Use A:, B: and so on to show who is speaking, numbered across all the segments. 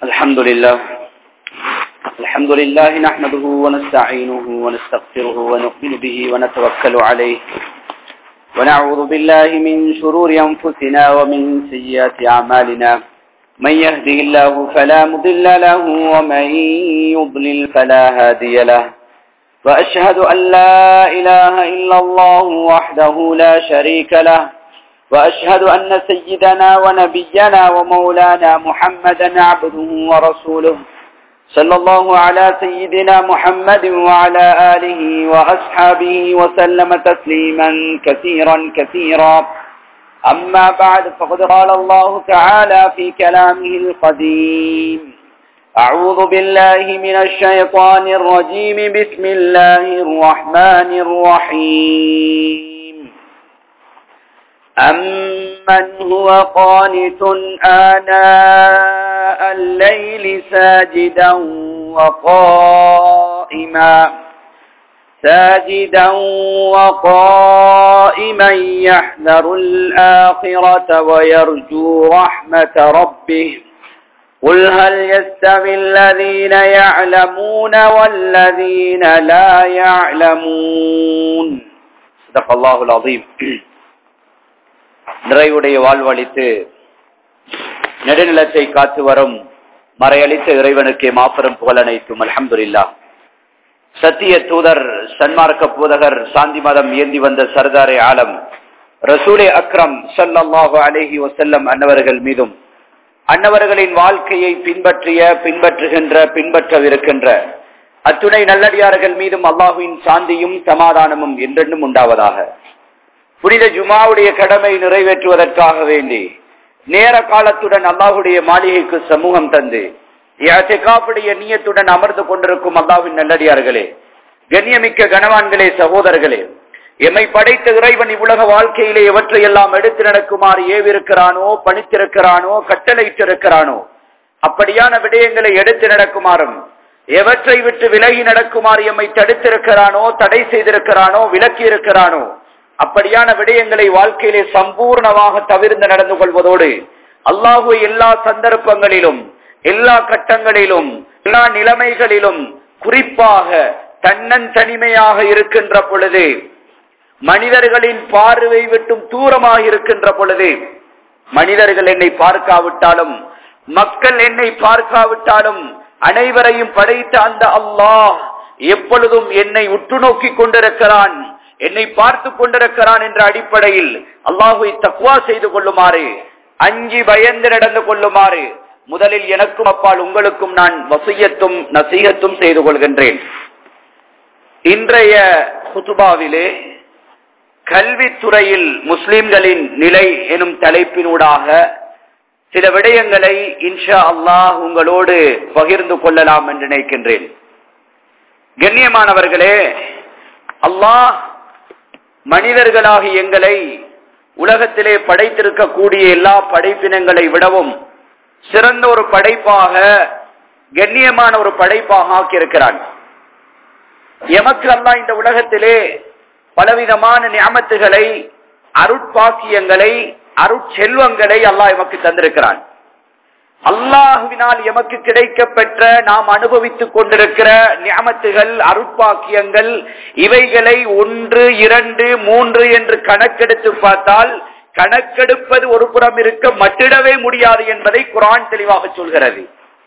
A: الحمد لله الحمد لله نحمده ونستعينه ونستغفره ونؤمن به ونتوكل عليه ونعوذ بالله من شرور أنفسنا ومن سيئات أعمالنا من يهده الله فلا مضل له ومن يضلل فلا هادي له وأشهد أن لا إله إلا الله وحده لا شريك له وأشهد أن سيدنا ونبينا ومولانا محمدا عبده ورسوله صلى الله على سيدنا محمد وعلى آله وأصحابه وسلم تسليما كثيرا كثيرا أما بعد فقد قال الله تعالى في كلامه القديم أعوذ بالله من الشيطان الرجيم بسم الله الرحمن الرحيم أمن هو قانت آناء الليل ساجدا وقائما ساجدا وقائما يحذر الآخرة ويرجو رحمة ربه قل هل يستوي الذين يعلمون والذين لا يعلمون صدق الله العظيم நிறைவுடைய வாழ்வழித்து நெடுநிலத்தை காத்து வரும் மறையளித்த இறைவனுக்கே மாபெரும் புகழனைத்தும் அலமதுல்லா சத்திய தூதர் சன்மார்க்க பூதகர் சாந்தி மதம் ஏந்தி வந்த சர்தாரே ஆலம் ரசூலே அக்ரம் சல்லாஹு அலேஹி வசல்லம் அன்னவர்கள் மீதும் அன்னவர்களின் வாழ்க்கையை பின்பற்றிய பின்பற்றுகின்ற பின்பற்றவிருக்கின்ற அத்துணை நல்லடியார்கள் மீதும் அல்லாஹுவின் சாந்தியும் சமாதானமும் என்றென்றும் உண்டாவதாக புனித ஜுமாவுடைய கடமை நிறைவேற்றுவதற்காக வேண்டி நேர காலத்துடன் அல்லாஹுடைய மாளிகைக்கு சமூகம் தந்து யாத்திகாப்புடைய நீயத்துடன் அமர்ந்து கொண்டிருக்கும் அல்லாவின் நல்லடியார்களே கண்ணியமிக்க கனவான்களே சகோதரர்களே எம்மை படைத்த இறைவன் இவ்வுலக வாழ்க்கையிலே எவற்றையெல்லாம் எடுத்து நடக்குமாறு ஏவிருக்கிறானோ பணித்திருக்கிறானோ கட்டளையிட்டிருக்கிறானோ அப்படியான விடயங்களை எடுத்து நடக்குமாறும் எவற்றை விட்டு விலகி நடக்குமாறு எம்மை தடுத்திருக்கிறானோ தடை செய்திருக்கிறானோ விலக்கி இருக்கிறானோ அப்படியான விடயங்களை வாழ்க்கையிலே சம்பூர்ணமாக தவிர்த்து நடந்து கொள்வதோடு அல்லாஹு எல்லா சந்தர்ப்பங்களிலும் எல்லா கட்டங்களிலும் எல்லா நிலைமைகளிலும் குறிப்பாக தன்னன் தனிமையாக இருக்கின்ற பொழுது மனிதர்களின் பார்வை விட்டும் தூரமாக இருக்கின்ற பொழுது மனிதர்கள் என்னை பார்க்காவிட்டாலும் மக்கள் என்னை பார்க்காவிட்டாலும் அனைவரையும் படைத்த அந்த அல்லாஹ் எப்பொழுதும் என்னை உற்று நோக்கி கொண்டிருக்கிறான் என்னை பார்த்து கொண்டிருக்கிறான் என்ற அடிப்படையில் அல்லாஹுவை தக்குவா செய்து கொள்ளுமாறு அஞ்சி பயந்து நடந்து கொள்ளுமாறு முதலில் எனக்கும் அப்பால் உங்களுக்கும் நான் வசியத்தும் நசீகத்தும் செய்து கொள்கின்றேன் இன்றைய குதுபாவிலே கல்வித்துறையில் முஸ்லிம்களின் நிலை எனும் தலைப்பினூடாக சில விடயங்களை இன்ஷா அல்லாஹ் உங்களோடு பகிர்ந்து கொள்ளலாம் என்று நினைக்கின்றேன் கண்ணியமானவர்களே அல்லாஹ் மனிதர்களாகி எங்களை உலகத்திலே படைத்திருக்கக்கூடிய எல்லா படைப்பினங்களை விடவும் சிறந்த ஒரு படைப்பாக கண்ணியமான ஒரு படைப்பாக ஆக்கியிருக்கிறான் எமக்கு அல்லா இந்த உலகத்திலே பலவிதமான ஞாபத்துகளை அருட்பாக்கியங்களை அருட்செல்வங்களை அல்லாஹ் எமக்கு தந்திருக்கிறான் அல்லாஹுவினால் எமக்கு கிடைக்கப்பெற்ற நாம் அனுபவித்துக் கொண்டிருக்கிற ஞாபத்துகள் அருட்பாக்கியங்கள் இவைகளை ஒன்று இரண்டு மூன்று என்று கணக்கெடுத்து பார்த்தால் கணக்கெடுப்பது ஒரு புறம் இருக்க மட்டிடவே முடியாது என்பதை குரான் தெளிவாக சொல்கிறது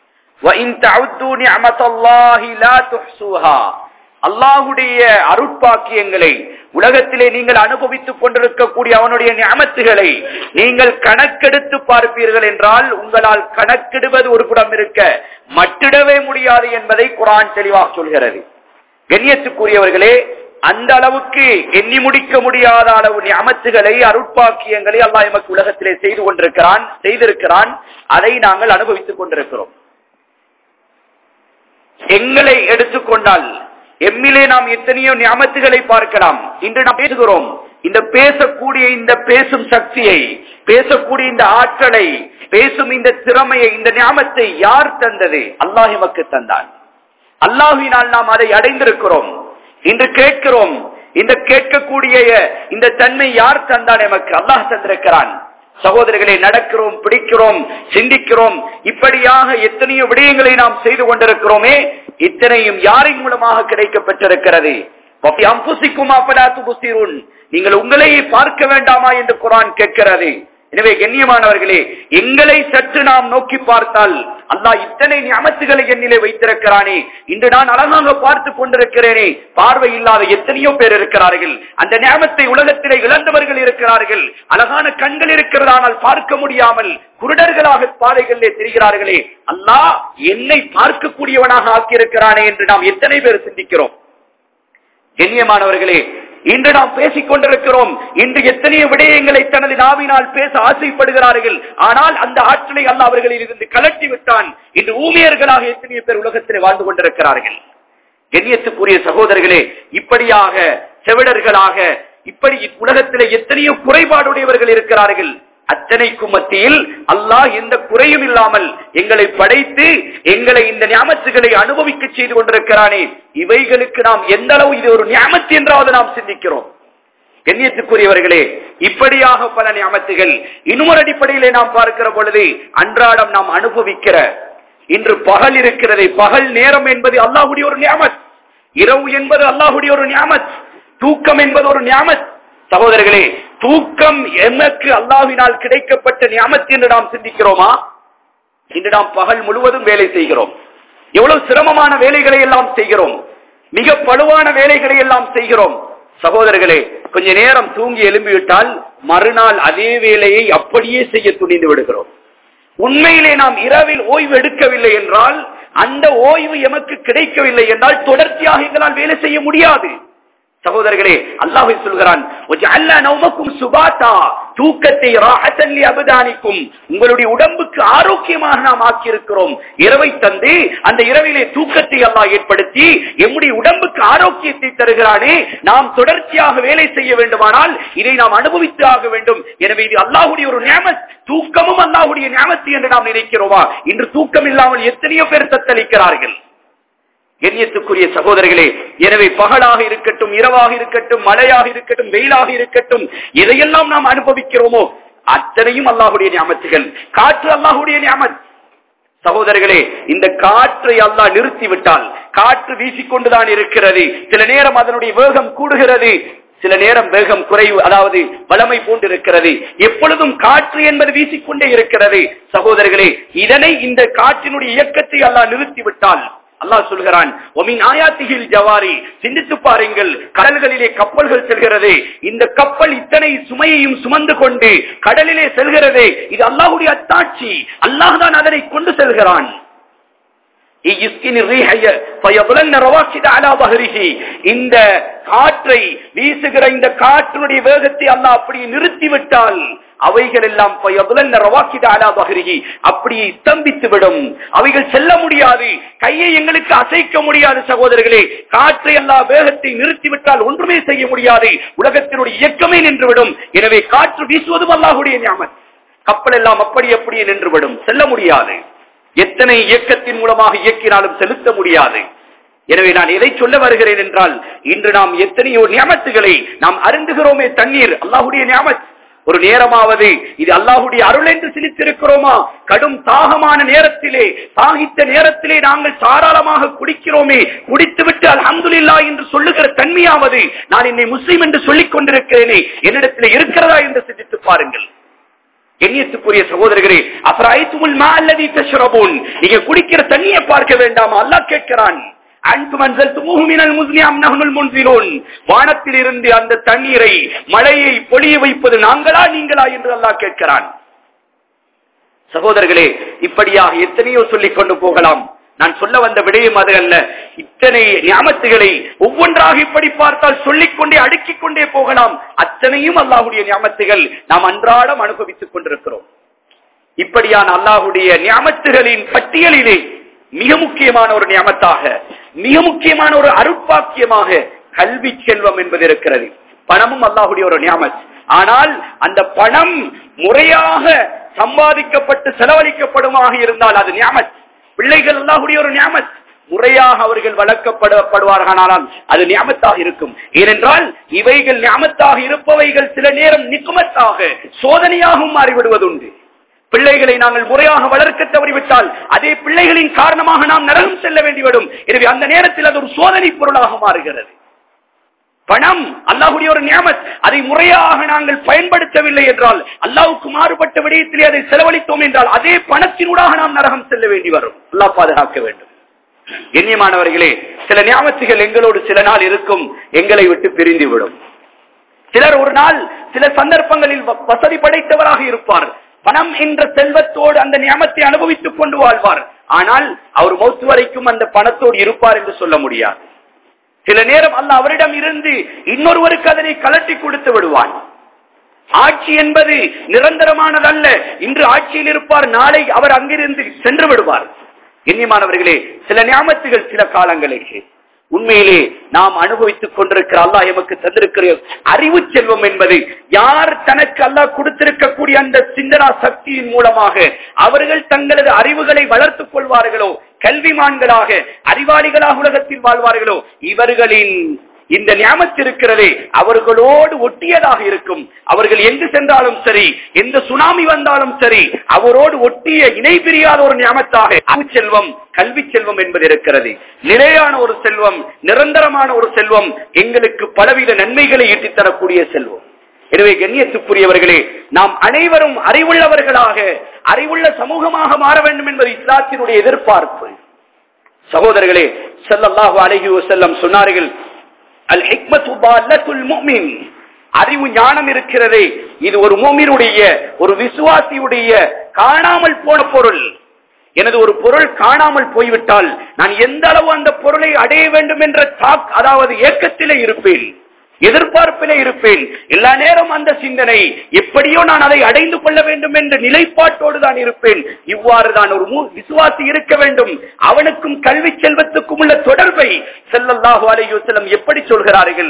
A: அல்லாஹுடைய அருட்பாக்கியங்களை உலகத்திலே நீங்கள் அனுபவித்துக் கொண்டிருக்கக்கூடிய அவனுடைய ஞாபத்துகளை நீங்கள் கணக்கெடுத்து பார்ப்பீர்கள் என்றால் உங்களால் கணக்கெடுவது ஒரு புறம் இருக்க மட்டிடவே முடியாது என்பதை குரான் தெளிவாக சொல்கிறது கண்ணியத்துக்குரியவர்களே அந்த அளவுக்கு எண்ணி முடிக்க முடியாத அளவு ஞாபத்துகளை அருட்பாக்கியங்களை அல்லாஹ் எமக்கு உலகத்திலே செய்து கொண்டிருக்கிறான் செய்திருக்கிறான் அதை நாங்கள் அனுபவித்துக் கொண்டிருக்கிறோம் எங்களை எடுத்துக்கொண்டால் எம்மிலே நாம் எத்தனையோ ஞாபகத்துகளை பார்க்கலாம் இன்று நாம் பேசுகிறோம் இந்த பேசக்கூடிய இந்த பேசும் சக்தியை பேசக்கூடிய இந்த ஆற்றலை பேசும் இந்த திறமையை இந்த ஞாபகத்தை யார் தந்தது அல்லாஹ் எமக்கு தந்தான் அல்லாஹினால் நாம் அதை அடைந்திருக்கிறோம் இன்று கேட்கிறோம் இந்த கேட்கக்கூடிய இந்த தன்மை யார் தந்தான் எமக்கு அல்லாஹ் தந்திருக்கிறான் சகோதரர்களை நடக்கிறோம் பிடிக்கிறோம் சிந்திக்கிறோம் இப்படியாக எத்தனையோ விடயங்களை நாம் செய்து கொண்டிருக்கிறோமே இத்தனையும் யாரின் மூலமாக கிடைக்கப்பட்டிருக்கிறது நீங்கள் உங்களையே பார்க்க வேண்டாமா என்று குரான் கேட்கிறது எனவே கண்ணியமானவர்களே எங்களை சற்று நாம் நோக்கி பார்த்தால் அல்லாஹ் இத்தனை ஞாபகத்துகளை என்னிலே வைத்திருக்கிறானே இன்று நான் அழகாக பார்த்து கொண்டிருக்கிறேனே பார்வை இல்லாத எத்தனையோ பேர் இருக்கிறார்கள் அந்த ஞாபகத்தை உலகத்திலே இழந்தவர்கள் இருக்கிறார்கள் அழகான கண்கள் இருக்கிறதானால் பார்க்க முடியாமல் குருடர்களாக பாதைகளிலே தெரிகிறார்களே அல்லாஹ் என்னை பார்க்கக்கூடியவனாக ஆக்கியிருக்கிறானே என்று நாம் எத்தனை பேர் சிந்திக்கிறோம் கண்ணியமானவர்களே இன்று நாம் பேசிக் கொண்டிருக்கிறோம் இன்று எத்தனையோ விடயங்களை தனது நாவினால் பேச ஆசைப்படுகிறார்கள் ஆனால் அந்த ஆற்றலை அல்ல அவர்களில் இருந்து கலட்டி விட்டான் இன்று ஊழியர்களாக எத்தனையோ பேர் உலகத்தில் வாழ்ந்து கொண்டிருக்கிறார்கள் கண்ணியத்துக்குரிய சகோதரர்களே இப்படியாக செவிடர்களாக இப்படி உலகத்திலே எத்தனையோ குறைபாடுடையவர்கள் இருக்கிறார்கள் அத்தனைக்கும் மத்தியில் அல்லாஹ் எந்த குறையும் இல்லாமல் எங்களை படைத்து எங்களை இந்த ஞாபகத்துகளை அனுபவிக்க செய்து கொண்டிருக்கிறானே இவைகளுக்கு நாம் எந்த அளவு இது ஒரு ஞாபகத்து என்றாவது நாம் சிந்திக்கிறோம் கண்ணியத்துக்குரியவர்களே இப்படியாக பல ஞாபகத்துகள் இன்னொரு அடிப்படையிலே நாம் பார்க்கிற பொழுது அன்றாடம் நாம் அனுபவிக்கிற இன்று பகல் இருக்கிறதே பகல் நேரம் என்பது அல்லாஹுடைய ஒரு ஞாபத் இரவு என்பது அல்லாஹுடைய ஒரு ஞாபத் தூக்கம் என்பது ஒரு ஞாபத் சகோதரர்களே தூக்கம் எமக்கு அல்லாவினால் கிடைக்கப்பட்ட ஞாபத்து என்று நாம் சிந்திக்கிறோமா இன்று நாம் பகல் முழுவதும் வேலை செய்கிறோம் எவ்வளவு சிரமமான வேலைகளை எல்லாம் செய்கிறோம் மிக பழுவான வேலைகளை எல்லாம் செய்கிறோம் சகோதரர்களே கொஞ்ச நேரம் தூங்கி எழும்பிவிட்டால் மறுநாள் அதே வேலையை அப்படியே செய்ய துணிந்து விடுகிறோம் உண்மையிலே நாம் இரவில் ஓய்வு எடுக்கவில்லை என்றால் அந்த ஓய்வு எமக்கு கிடைக்கவில்லை என்றால் தொடர்ச்சியாக எங்களால் வேலை செய்ய முடியாது சகோதரர்களே அல்லாஹ் சொல்கிறான் சுபாத்தா தூக்கத்தை அபதானிக்கும் உங்களுடைய உடம்புக்கு ஆரோக்கியமாக நாம் ஆக்கியிருக்கிறோம் இரவை தந்து அந்த இரவிலே தூக்கத்தை அல்லாஹ் ஏற்படுத்தி எம்முடைய உடம்புக்கு ஆரோக்கியத்தை தருகிறானே நாம் தொடர்ச்சியாக வேலை செய்ய வேண்டுமானால் இதை நாம் அனுபவித்து ஆக வேண்டும் எனவே இது அல்லாஹுடைய ஒரு ஞாபத் தூக்கமும் அல்லாஹுடைய ஞாபத்து என்று நாம் நினைக்கிறோமா இன்று தூக்கம் இல்லாமல் எத்தனையோ பேர் தத்தளிக்கிறார்கள் கண்ணியத்துக்குரிய சகோதரர்களே எனவே பகலாக இருக்கட்டும் இரவாக இருக்கட்டும் மழையாக இருக்கட்டும் வெயிலாக இருக்கட்டும் எதையெல்லாம் நாம் அனுபவிக்கிறோமோ அத்தனையும் அல்லாஹுடைய ஞாபகத்துகள் காற்று அல்லாஹுடைய ஞாபகம் சகோதரர்களே இந்த காற்றை அல்லாஹ் நிறுத்தி விட்டால் காற்று வீசிக்கொண்டுதான் இருக்கிறது சில நேரம் அதனுடைய வேகம் கூடுகிறது சில நேரம் வேகம் குறைவு அதாவது வளமை போன்றிருக்கிறது எப்பொழுதும் காற்று என்பது வீசிக்கொண்டே இருக்கிறது சகோதரர்களே இதனை இந்த காற்றினுடைய இயக்கத்தை அல்லாஹ் நிறுத்திவிட்டால் அல்லாஹ் சொல்கிறான் ஒமின் ஆயாத்திகில் ஜவாரி சிந்தித்து பாருங்கள் கடல்களிலே கப்பல்கள் செல்கிறது இந்த கப்பல் இத்தனை சுமையையும் சுமந்து கொண்டு கடலிலே செல்கிறது இது அல்லாஹுடைய அத்தாட்சி அல்லாஹ் தான் அதனை கொண்டு செல்கிறான் இந்த காற்றை வீசுகிற இந்த காற்றினுடைய வேகத்தை அல்லாஹ் அப்படி நிறுத்திவிட்டால் அவைகள் எல்லாம் அப்படியே ஸ்தம்பித்து விடும் அவைகள் செல்ல முடியாது கையை எங்களுக்கு அசைக்க முடியாது சகோதரர்களே காற்றை எல்லா வேகத்தை நிறுத்திவிட்டால் ஒன்றுமே செய்ய முடியாது உலகத்தினுடைய இயக்கமே நின்றுவிடும் எனவே காற்று வீசுவதும் அல்லாஹுடைய ஞாபகம் கப்பல் எல்லாம் அப்படி அப்படியே நின்றுவிடும் செல்ல முடியாது எத்தனை இயக்கத்தின் மூலமாக இயக்கினாலும் செலுத்த முடியாது எனவே நான் எதை சொல்ல வருகிறேன் என்றால் இன்று நாம் எத்தனையோ நியமத்துகளை நாம் அருந்துகிறோமே தண்ணீர் அல்லாஹுடைய நியமத் ஒரு நேரமாவது இது அல்லாஹுடைய அருள் என்று சிரித்திருக்கிறோமா கடும் தாகமான நேரத்திலே தாகித்த நேரத்திலே நாங்கள் தாராளமாக குடிக்கிறோமே குடித்துவிட்டு அல்ஹம்துலில்லா என்று சொல்லுகிற தன்மையாவது நான் என்னை முஸ்லீம் என்று சொல்லிக் கொண்டிருக்கிறேனே என்னிடத்தில் இருக்கிறதா என்று சிந்தித்து பாருங்கள் எண்ணியத்துக்குரிய சகோதரர்களே அப்புறம் அல்லதி தஷ்ரபூன் நீங்க குடிக்கிற தண்ணியை பார்க்க வேண்டாமா அல்லாஹ் கேட்கிறான் வானத்தில் இருந்து அந்த தண்ணீரை மழையை பொழிய வைப்பது நாங்களா நீங்களா என்று அல்லாஹ் கேட்கிறான் சகோதரர்களே இப்படியாக எத்தனையோ சொல்லிக் கொண்டு போகலாம் நான் சொல்ல வந்த விடயம் அது அல்ல இத்தனை ஞாபகத்துகளை ஒவ்வொன்றாக இப்படி பார்த்தால் சொல்லிக் கொண்டே அடுக்கிக் கொண்டே போகலாம் அத்தனையும் அல்லாஹுடைய ஞாபகத்துகள் நாம் அன்றாடம் அனுபவித்துக் கொண்டிருக்கிறோம் இப்படியான அல்லாஹுடைய ஞாபகத்துகளின் பட்டியலிலே மிக முக்கியமான ஒரு நியமத்தாக மிக முக்கியமான ஒரு அருட்பாக்கியமாக கல்வி செல்வம் என்பது இருக்கிறது பணமும் அல்லாஹுடைய ஒரு நியமத் ஆனால் அந்த பணம் முறையாக சம்பாதிக்கப்பட்டு செலவழிக்கப்படுமாக இருந்தால் அது நியமத் பிள்ளைகள் அல்லாஹுடைய ஒரு நியமத் முறையாக அவர்கள் வளர்க்கப்படுவார்களானால் அது ஞாபகத்தாக இருக்கும் ஏனென்றால் இவைகள் ஞாபகத்தாக இருப்பவைகள் சில நேரம் நிக்குமத்தாக சோதனையாகவும் மாறிவிடுவதுண்டு பிள்ளைகளை நாங்கள் முறையாக வளர்க்க தவறிவிட்டால் அதே பிள்ளைகளின் காரணமாக நாம் நரகம் செல்ல வேண்டிவிடும் எனவே அந்த நேரத்தில் அது ஒரு சோதனை பொருளாக மாறுகிறது பணம் அல்லாஹுடைய ஒரு நியமத் அதை முறையாக நாங்கள் பயன்படுத்தவில்லை என்றால் அல்லாவுக்கு மாறுபட்ட விடயத்திலே அதை செலவழித்தோம் என்றால் அதே பணத்தினூடாக நாம் நரகம் செல்ல வேண்டி வரும் அல்லாஹ் பாதுகாக்க வேண்டும் எண்ணியமானவர்களே சில ஞாபகத்துகள் எங்களோடு சில நாள் இருக்கும் எங்களை விட்டு பிரிந்து விடும் சிலர் ஒரு நாள் சில சந்தர்ப்பங்களில் வசதி படைத்தவராக இருப்பார் பணம் என்ற செல்வத்தோடு அந்த நியமத்தை அனுபவித்துக் கொண்டு வாழ்வார் ஆனால் அவர் மௌத்து வரைக்கும் அந்த பணத்தோடு இருப்பார் என்று சொல்ல முடியாது சில நேரம் அல்ல அவரிடம் இருந்து இன்னொருவருக்கு அதனை கலட்டி கொடுத்து விடுவான் ஆட்சி என்பது நிரந்தரமானதல்ல இன்று ஆட்சியில் இருப்பார் நாளை அவர் அங்கிருந்து சென்று விடுவார் கண்ணியமானவர்களே சில ஞாபகத்துகள் சில காலங்களுக்கு உண்மையிலே நாம் அனுபவித்துக் கொண்டிருக்கிற அல்லாஹ் எமக்கு தந்திருக்கிற அறிவு செல்வம் என்பது யார் தனக்கு அல்லாஹ் கொடுத்திருக்கக்கூடிய அந்த சிந்தனா சக்தியின் மூலமாக அவர்கள் தங்களது அறிவுகளை வளர்த்துக் கொள்வார்களோ கல்விமான்களாக அறிவாளிகளாக உலகத்தில் வாழ்வார்களோ இவர்களின் இந்த ஞாபகத்து இருக்கிறதே அவர்களோடு ஒட்டியதாக இருக்கும் அவர்கள் எங்கு சென்றாலும் சரி எந்த சுனாமி வந்தாலும் சரி அவரோடு ஒட்டிய இணை பிரியாத ஒரு ஞாபகத்தாக செல்வம் கல்வி செல்வம் என்பது இருக்கிறது நிலையான ஒரு செல்வம் நிரந்தரமான ஒரு செல்வம் எங்களுக்கு பலவித நன்மைகளை ஈட்டித் தரக்கூடிய செல்வம் எனவே கண்ணியத்துக்குரியவர்களே நாம் அனைவரும் அறிவுள்ளவர்களாக அறிவுள்ள சமூகமாக மாற வேண்டும் என்பது இஸ்லாத்தினுடைய எதிர்பார்ப்பு சகோதரர்களே செல்லல்லாஹு அலஹி வசல்லம் சொன்னார்கள் அல் ஹிக்மத்துல் அறிவு ஞானம் இருக்கிறதே இது ஒரு மோமினுடைய ஒரு விசுவாசியுடைய காணாமல் போன பொருள் எனது ஒரு பொருள் காணாமல் போய்விட்டால் நான் எந்த அளவு அந்த பொருளை அடைய வேண்டும் என்ற தாக் அதாவது ஏக்கத்திலே இருப்பேன் எதிர்பார்ப்பிலே இருப்பேன் எல்லா நேரம் அந்த சிந்தனை எப்படியோ நான் அதை அடைந்து கொள்ள வேண்டும் என்ற நிலைப்பாட்டோடு தான் இருப்பேன் இவ்வாறு தான் ஒரு விசுவாசி இருக்க வேண்டும் அவனுக்கும் கல்வி செல்வத்துக்கும் உள்ள தொடர்பை செல்லல்லாஹு அலையுசலம் எப்படி சொல்கிறார்கள்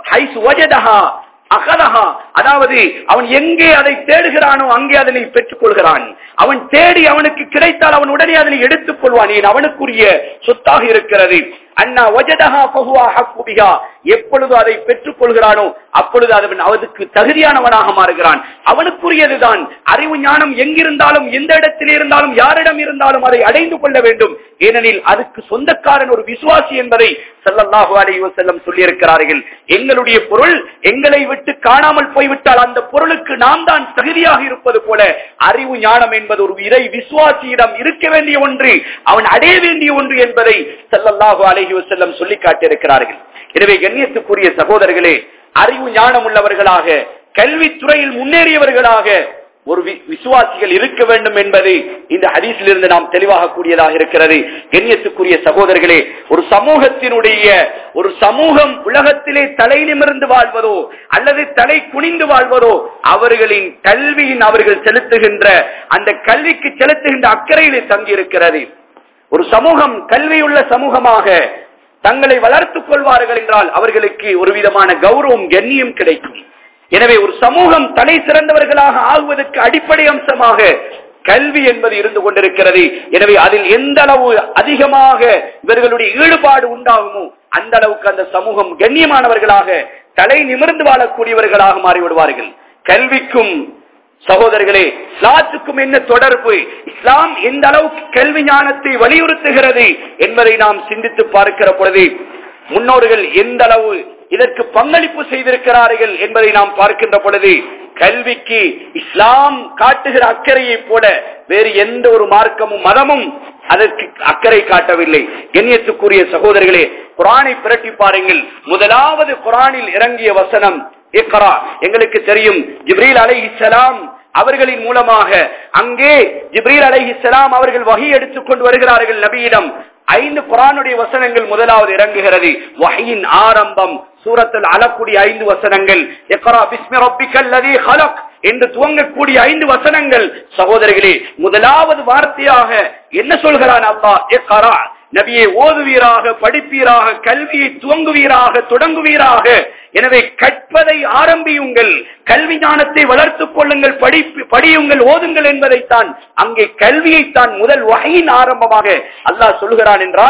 A: அகதஹா அதாவது அவன் எங்கே அதை தேடுகிறானோ அங்கே அதனை பெற்றுக் கொள்கிறான் அவன் தேடி அவனுக்கு கிடைத்தால் அவன் உடனே அதனை எடுத்துக் கொள்வான் ஏன் அவனுக்குரிய சொத்தாக இருக்கிறது அண்ணா ஒஜதஹா பகுவா ஹக்குபிகா எப்பொழுது அதை பெற்றுக் கொள்கிறானோ அப்பொழுது அவன் அவனுக்கு தகுதியானவனாக மாறுகிறான் அவனுக்குரியதுதான் அறிவு ஞானம் எங்கிருந்தாலும் எந்த இடத்தில் இருந்தாலும் யாரிடம் இருந்தாலும் அதை அடைந்து கொள்ள வேண்டும் ஏனெனில் அதுக்கு சொந்தக்காரன் ஒரு விசுவாசி என்பதை சல்லல்லாஹு அலைஹி வஸல்லம் சொல்லியிருக்கிறார்கள் எங்களுடைய பொருள் எங்களை விட்டு காணாமல் போய்விட்டால் அந்த பொருளுக்கு நாம் தான் தகுதியாக இருப்பது போல அறிவு ஞானம் என்பது ஒரு இறை விசுவாசியிடம் இருக்க வேண்டிய ஒன்று அவன் அடைய வேண்டிய ஒன்று என்பதை சல்லல்லாஹு அலைஹி வஸல்லம் சொல்லி காட்டியிருக்கிறார்கள் எனவே கண்ணியத்துக்குரிய சகோதரர்களே அறிவு ஞானம் உள்ளவர்களாக கல்வித்துறையில் முன்னேறியவர்களாக ஒரு விசுவாசிகள் இருக்க வேண்டும் என்பது இந்த ஹதீஸில் இருந்து நாம் தெளிவாக கூடியதாக இருக்கிறது கண்ணியத்துக்குரிய சகோதரர்களே ஒரு சமூகத்தினுடைய ஒரு சமூகம் உலகத்திலே தலை நிமிர்ந்து வாழ்வதோ அல்லது தலை குனிந்து வாழ்வதோ அவர்களின் கல்வியின் அவர்கள் செலுத்துகின்ற அந்த கல்விக்கு செலுத்துகின்ற அக்கறையிலே தங்கியிருக்கிறது ஒரு சமூகம் கல்வியுள்ள சமூகமாக தங்களை வளர்த்துக் கொள்வார்கள் என்றால் அவர்களுக்கு ஒரு விதமான கௌரவம் கண்ணியம் கிடைக்கும் எனவே ஒரு சமூகம் தலை சிறந்தவர்களாக ஆகுவதற்கு அடிப்படை அம்சமாக கல்வி என்பது இருந்து கொண்டிருக்கிறது எனவே அதில் எந்த அளவு அதிகமாக இவர்களுடைய ஈடுபாடு உண்டாகுமோ அந்த அளவுக்கு அந்த சமூகம் கண்ணியமானவர்களாக தலை நிமிர்ந்து வாழக்கூடியவர்களாக மாறிவிடுவார்கள் கல்விக்கும் சகோதரர்களே இஸ்லாத்துக்கும் என்ன தொடர்பு இஸ்லாம் எந்த அளவுக்கு கல்வி ஞானத்தை வலியுறுத்துகிறது என்பதை நாம் சிந்தித்து பார்க்கிற பொழுது முன்னோர்கள் எந்த அளவு இதற்கு பங்களிப்பு செய்திருக்கிறார்கள் என்பதை நாம் பார்க்கின்ற பொழுது கல்விக்கு இஸ்லாம் காட்டுகிற அக்கறையை போல வேறு எந்த ஒரு மார்க்கமும் மதமும் அதற்கு அக்கறை காட்டவில்லை கண்ணியத்துக்குரிய சகோதரர்களே குரானை பிரட்டி பாருங்கள் முதலாவது குரானில் இறங்கிய வசனம் இக்ரா எங்களுக்கு தெரியும் ஜிப்ரீல் அலை இஸ்லாம் அவர்களின் மூலமாக அங்கே ஜிப்ரீல் அலை இஸ்லாம் அவர்கள் வகை எடுத்துக் கொண்டு வருகிறார்கள் நபியிடம் ஐந்து குரானுடைய வசனங்கள் முதலாவது இறங்குகிறது வகையின் ஆரம்பம் சூரத்தில் அழக்கூடிய ஐந்து வசனங்கள் எக்கரா பிஸ்மி ரப்பிக்கல் லதி ஹலக் என்று துவங்கக்கூடிய ஐந்து வசனங்கள் சகோதரர்களே முதலாவது வார்த்தையாக என்ன சொல்கிறான் அல்லா எக்கரா நபியை ஓதுவீராக படிப்பீராக கல்வியை துவங்குவீராக தொடங்குவீராக எனவே கற்பதை ஆரம்பியுங்கள் கல்வி ஞானத்தை வளர்த்துக் கொள்ளுங்கள் படிப்பு படியுங்கள் ஓதுங்கள் என்பதைத்தான் அங்கே கல்வியைத்தான் முதல் வகையின் ஆரம்பமாக அல்லாஹ் சொல்கிறான் என்றால்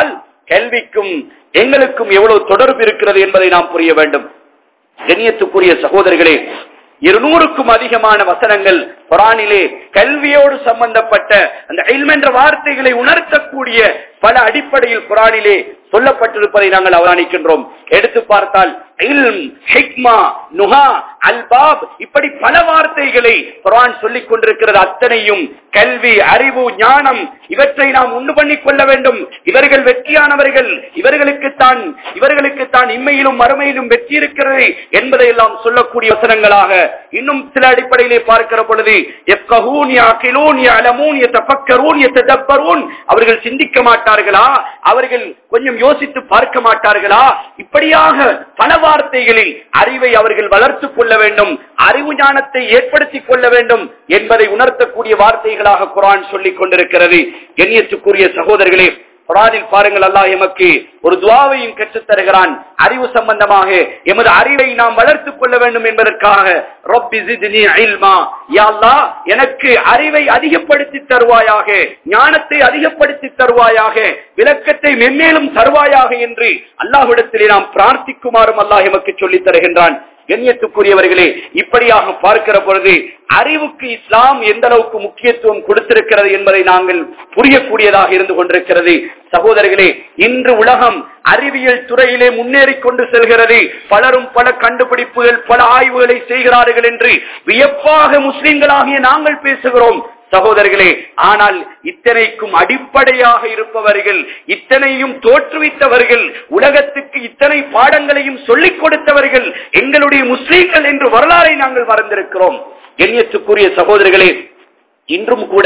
A: கல்விக்கும் எங்களுக்கும் எவ்வளவு தொடர்பு இருக்கிறது என்பதை நாம் புரிய வேண்டும் கண்ணியத்துக்குரிய சகோதரர்களே இருநூறுக்கும் அதிகமான வசனங்கள் குரானிலே கல்வியோடு சம்பந்தப்பட்ட அந்த இல்ம் என்ற வார்த்தைகளை உணர்த்தக்கூடிய பல அடிப்படையில் குரானிலே சொல்லப்பட்டிருப்பதை நாங்கள் அவதானிக்கின்றோம் எடுத்து பார்த்தால் இல்ம் ஹிக்மா நுஹா அல்பாப் இப்படி பல வார்த்தைகளை குரான் சொல்லிக் கொண்டிருக்கிறது அத்தனையும் கல்வி அறிவு ஞானம் இவற்றை நாம் உண்டு பண்ணிக் கொள்ள வேண்டும் இவர்கள் வெற்றியானவர்கள் இவர்களுக்குத்தான் இவர்களுக்குத்தான் இம்மையிலும் மறுமையிலும் வெற்றி இருக்கிறது என்பதை எல்லாம் சொல்லக்கூடிய வசனங்களாக இன்னும் சில அடிப்படையிலே பார்க்கிற பொழுது எஃப்கஹூன் யாக்கிலூன் யஅலமூன் யதஃபக்கரூன் யததப்பரூன் அவர்கள் சிந்திக்க மாட்டார்களா அவர்கள் கொஞ்சம் யோசித்து பார்க்க மாட்டார்களா இப்படியாக பல வார்த்தைகளில் அறிவை அவர்கள் வளர்த்துக் கொள்ள வேண்டும் அறிவு ஞானத்தை ஏற்படுத்திக் கொள்ள வேண்டும் என்பதை உணர்த்தக்கூடிய வார்த்தைகளாக குரான் சொல்லிக் கொண்டிருக்கிறது எண்ணியத்துக்குரிய சகோதரர்களே குரானில் பாருங்கள் அல்லாஹ் எமக்கு ஒரு துவாவையும் கற்றுத் தருகிறான் அறிவு சம்பந்தமாக எமது அறிவை நாம் வளர்த்துக் கொள்ள வேண்டும் என்பதற்காக ரொப்பி ஜித்னி இல்மா யா அல்லாஹ் எனக்கு அறிவை அதிகப்படுத்தி தருவாயாக ஞானத்தை அதிகப்படுத்தி தருவாயாக விளக்கத்தை மென்மேலும் தருவாயாக என்று அல்லாஹ்விடத்திலே நாம் பிரார்த்திக்குமாறும் அல்லாஹ் எமக்கு சொல்லித் தருகின்றான் கண்ணியத்துக்குரியவர்களே இப்படியாக பார்க்கிற பொழுது அறிவுக்கு இஸ்லாம் எந்த அளவுக்கு முக்கியத்துவம் கொடுத்திருக்கிறது என்பதை நாங்கள் புரியக்கூடியதாக இருந்து கொண்டிருக்கிறது சகோதரர்களே இன்று உலகம் அறிவியல் துறையிலே முன்னேறி கொண்டு செல்கிறது பலரும் பல கண்டுபிடிப்புகள் பல ஆய்வுகளை செய்கிறார்கள் என்று வியப்பாக முஸ்லிம்களாகிய நாங்கள் பேசுகிறோம் சகோதரர்களே ஆனால் இத்தனைக்கும் அடிப்படையாக இருப்பவர்கள் இத்தனையும் தோற்றுவித்தவர்கள் உலகத்துக்கு இத்தனை பாடங்களையும் சொல்லிக் கொடுத்தவர்கள் எங்களுடைய முஸ்லீம்கள் என்று வரலாறை நாங்கள் மறந்திருக்கிறோம் எண்ணியத்துக்குரிய சகோதரர்களே இன்றும் கூட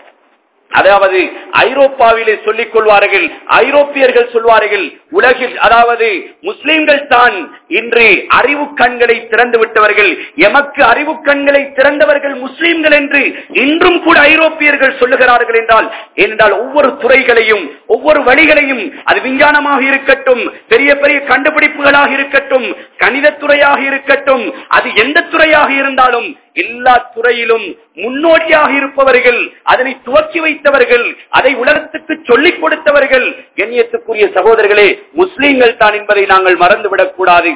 A: அதாவது ஐரோப்பாவிலே சொல்லிக் கொள்வார்கள் ஐரோப்பியர்கள் சொல்வார்கள் உலகில் அதாவது முஸ்லிம்கள் தான் இன்று அறிவு கண்களை திறந்து விட்டவர்கள் எமக்கு அறிவு கண்களை திறந்தவர்கள் முஸ்லிம்கள் என்று இன்றும் கூட ஐரோப்பியர்கள் சொல்லுகிறார்கள் என்றால் ஏனென்றால் ஒவ்வொரு துறைகளையும் ஒவ்வொரு வழிகளையும் அது விஞ்ஞானமாக இருக்கட்டும் பெரிய பெரிய கண்டுபிடிப்புகளாக இருக்கட்டும் கணிதத்துறையாக இருக்கட்டும் அது எந்த துறையாக இருந்தாலும் எல்லா துறையிலும் முன்னோடியாக இருப்பவர்கள் அதனை துவக்கி வைத்தவர்கள் அதை உலகத்துக்கு சொல்லிக் கொடுத்தவர்கள் கண்ணியத்துக்குரிய சகோதரர்களே முஸ்லீம்கள் தான் என்பதை நாங்கள் மறந்துவிடக் கூடாது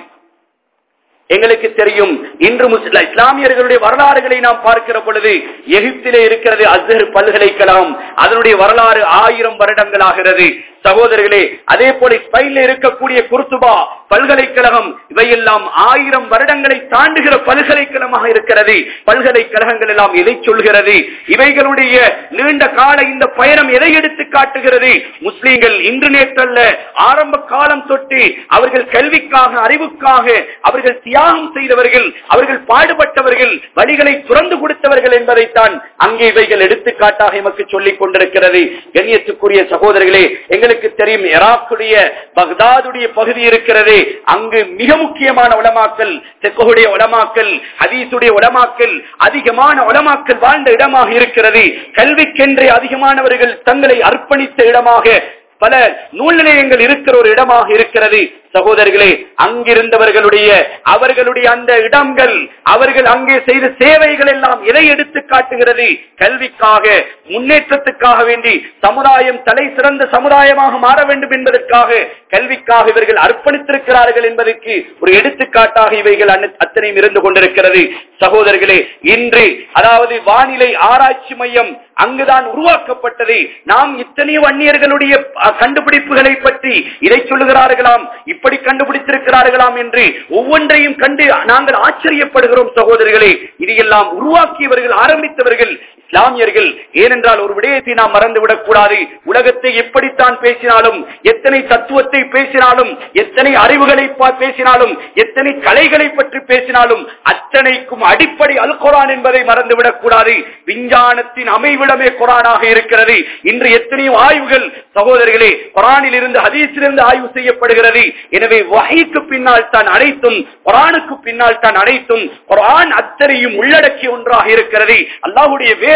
A: எங்களுக்கு தெரியும் இன்று முஸ்ல இஸ்லாமியர்களுடைய வரலாறுகளை நாம் பார்க்கிற பொழுது எகிப்திலே இருக்கிறது அஸ்ஹர் பல்கலைக்கழகம் அதனுடைய வரலாறு ஆயிரம் வருடங்களாகிறது சகோதரர்களே அதே போல ஸ்பெயின்ல இருக்கக்கூடிய குர்துபா பல்கலைக்கழகம் இவையெல்லாம் ஆயிரம் வருடங்களை தாண்டுகிற பல்கலைக்கழகமாக இருக்கிறது பல்கலைக்கழகங்கள் எல்லாம் எதை சொல்கிறது இவைகளுடைய நீண்ட கால இந்த பயணம் எதை எடுத்து காட்டுகிறது முஸ்லீம்கள் இன்று நேற்றல்ல ஆரம்ப காலம் தொட்டு அவர்கள் கல்விக்காக அறிவுக்காக அவர்கள் தியாகம் செய்தவர்கள் அவர்கள் பாடுபட்டவர்கள் வழிகளை துறந்து கொடுத்தவர்கள் என்பதைத்தான் அங்கே இவைகள் எடுத்துக்காட்டாக எமக்கு சொல்லிக் கொண்டிருக்கிறது கண்ணியத்துக்குரிய சகோதரர்களே எங்களுக்கு தெரியும் ஈராக்குடைய பக்தாதுடைய பகுதி இருக்கிறது அங்கு மிக முக்கியமான உலமாக்கல் தெற்குடைய உலமாக்கல் ஹதீசுடைய உலமாக்கல் அதிகமான உலமாக்கல் வாழ்ந்த இடமாக இருக்கிறது கல்விக்கென்றே அதிகமானவர்கள் தங்களை அர்ப்பணித்த இடமாக பல நூல் நிலையங்கள் இருக்கிற ஒரு இடமாக இருக்கிறது சகோதரர்களே அங்கிருந்தவர்களுடைய அவர்களுடைய அந்த இடங்கள் அவர்கள் அங்கே செய்த சேவைகள் எல்லாம் எதை எடுத்து காட்டுகிறது கல்விக்காக முன்னேற்றத்துக்காக வேண்டி சமுதாயம் தலை சிறந்த சமுதாயமாக மாற வேண்டும் என்பதற்காக கல்விக்காக இவர்கள் அர்ப்பணித்திருக்கிறார்கள் என்பதற்கு ஒரு எடுத்துக்காட்டாக இவைகள் அன- அத்தனையும் இருந்து கொண்டிருக்கிறது சகோதரர்களே இன்று அதாவது வானிலை ஆராய்ச்சி மையம் அங்குதான் உருவாக்கப்பட்டது நாம் இத்தனையோ அந்நியர்களுடைய அஹ், கண்டுபிடிப்புகளை பற்றி இதை சொல்லுகிறார்களாம் இப்படி கண்டுபிடித்திருக்கிறார்களாம் என்று ஒவ்வொன்றையும் கண்டு நாங்கள் ஆச்சரியப்படுகிறோம் சகோதரர்களே இது எல்லாம் உருவாக்கியவர்கள் ஆரம்பித்தவர்கள் இஸ்லாமியர்கள் ஏனென்றால் ஒரு விடயத்தை நாம் மறந்துவிடக் கூடாது உலகத்தை எப்படித்தான் பேசினாலும் எத்தனை தத்துவத்தை பேசினாலும் எத்தனை அறிவுகளை பா- பேசினாலும் எத்தனை கலைகளை பற்றி பேசினாலும் அத்தனைக்கும் அடிப்படை அல் குரான் என்பதை மறந்துவிடக் கூடாது விஞ்ஞானத்தின் அமைவிடமே குரானாக இருக்கிறது இன்று எத்தனையோ ஆய்வுகள் சகோதரர்களே குரானில் இருந்து ஹதீஸிலிருந்து ஆய்வு செய்யப்படுகிறது எனவே வகைக்கு பின்னால் தான் அனைத்தும் குரானுக்கு பின்னால் தான் அனைத்தும் குரான் அத்தனையும் உள்ளடக்கிய ஒன்றாக இருக்கிறது அல்லாஹ்வுடைய வேதம்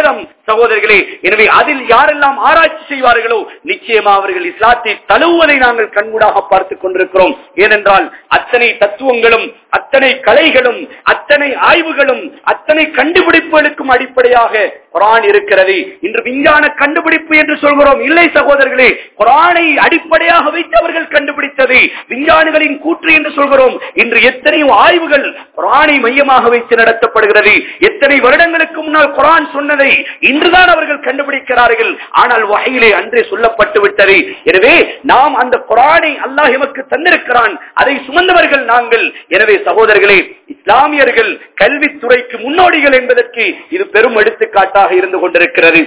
A: வேதம் சகோதரர்களே எனவே அதில் யாரெல்லாம் ஆராய்ச்சி செய்வார்களோ நிச்சயமா அவர்கள் இஸ்லாத்தை தழுவுவதை நாங்கள் கண்கூடாக பார்த்துக் கொண்டிருக்கிறோம் ஏனென்றால் அத்தனை தத்துவங்களும் அத்தனை கலைகளும் அத்தனை ஆய்வுகளும் அத்தனை கண்டுபிடிப்புகளுக்கும் அடிப்படையாக குரான் இருக்கிறது இன்று விஞ்ஞான கண்டுபிடிப்பு என்று சொல்கிறோம் இல்லை சகோதரர்களே குரானை அடிப்படையாக வைத்து அவர்கள் கண்டுபிடித்தது விஞ்ஞானிகளின் கூற்று என்று சொல்கிறோம் இன்று எத்தனையோ ஆய்வுகள் குரானை மையமாக வைத்து நடத்தப்படுகிறது எத்தனை வருடங்களுக்கு முன்னால் குரான் சொன்னதை இன்றுதான் அவர்கள் கண்டுபிடிக்கிறார்கள் ஆனால் வகையிலே அன்றே சொல்லப்பட்டு விட்டது எனவே நாம் அந்த குரானை அல்லாஹ் எமக்கு தந்திருக்கிறான் அதை சுமந்தவர்கள் நாங்கள் எனவே சகோதரர்களே இஸ்லாமியர்கள் கல்வித்துறைக்கு முன்னோடிகள் என்பதற்கு இது பெரும் எடுத்துக்காட்டாக இருந்து கொண்டிருக்கிறது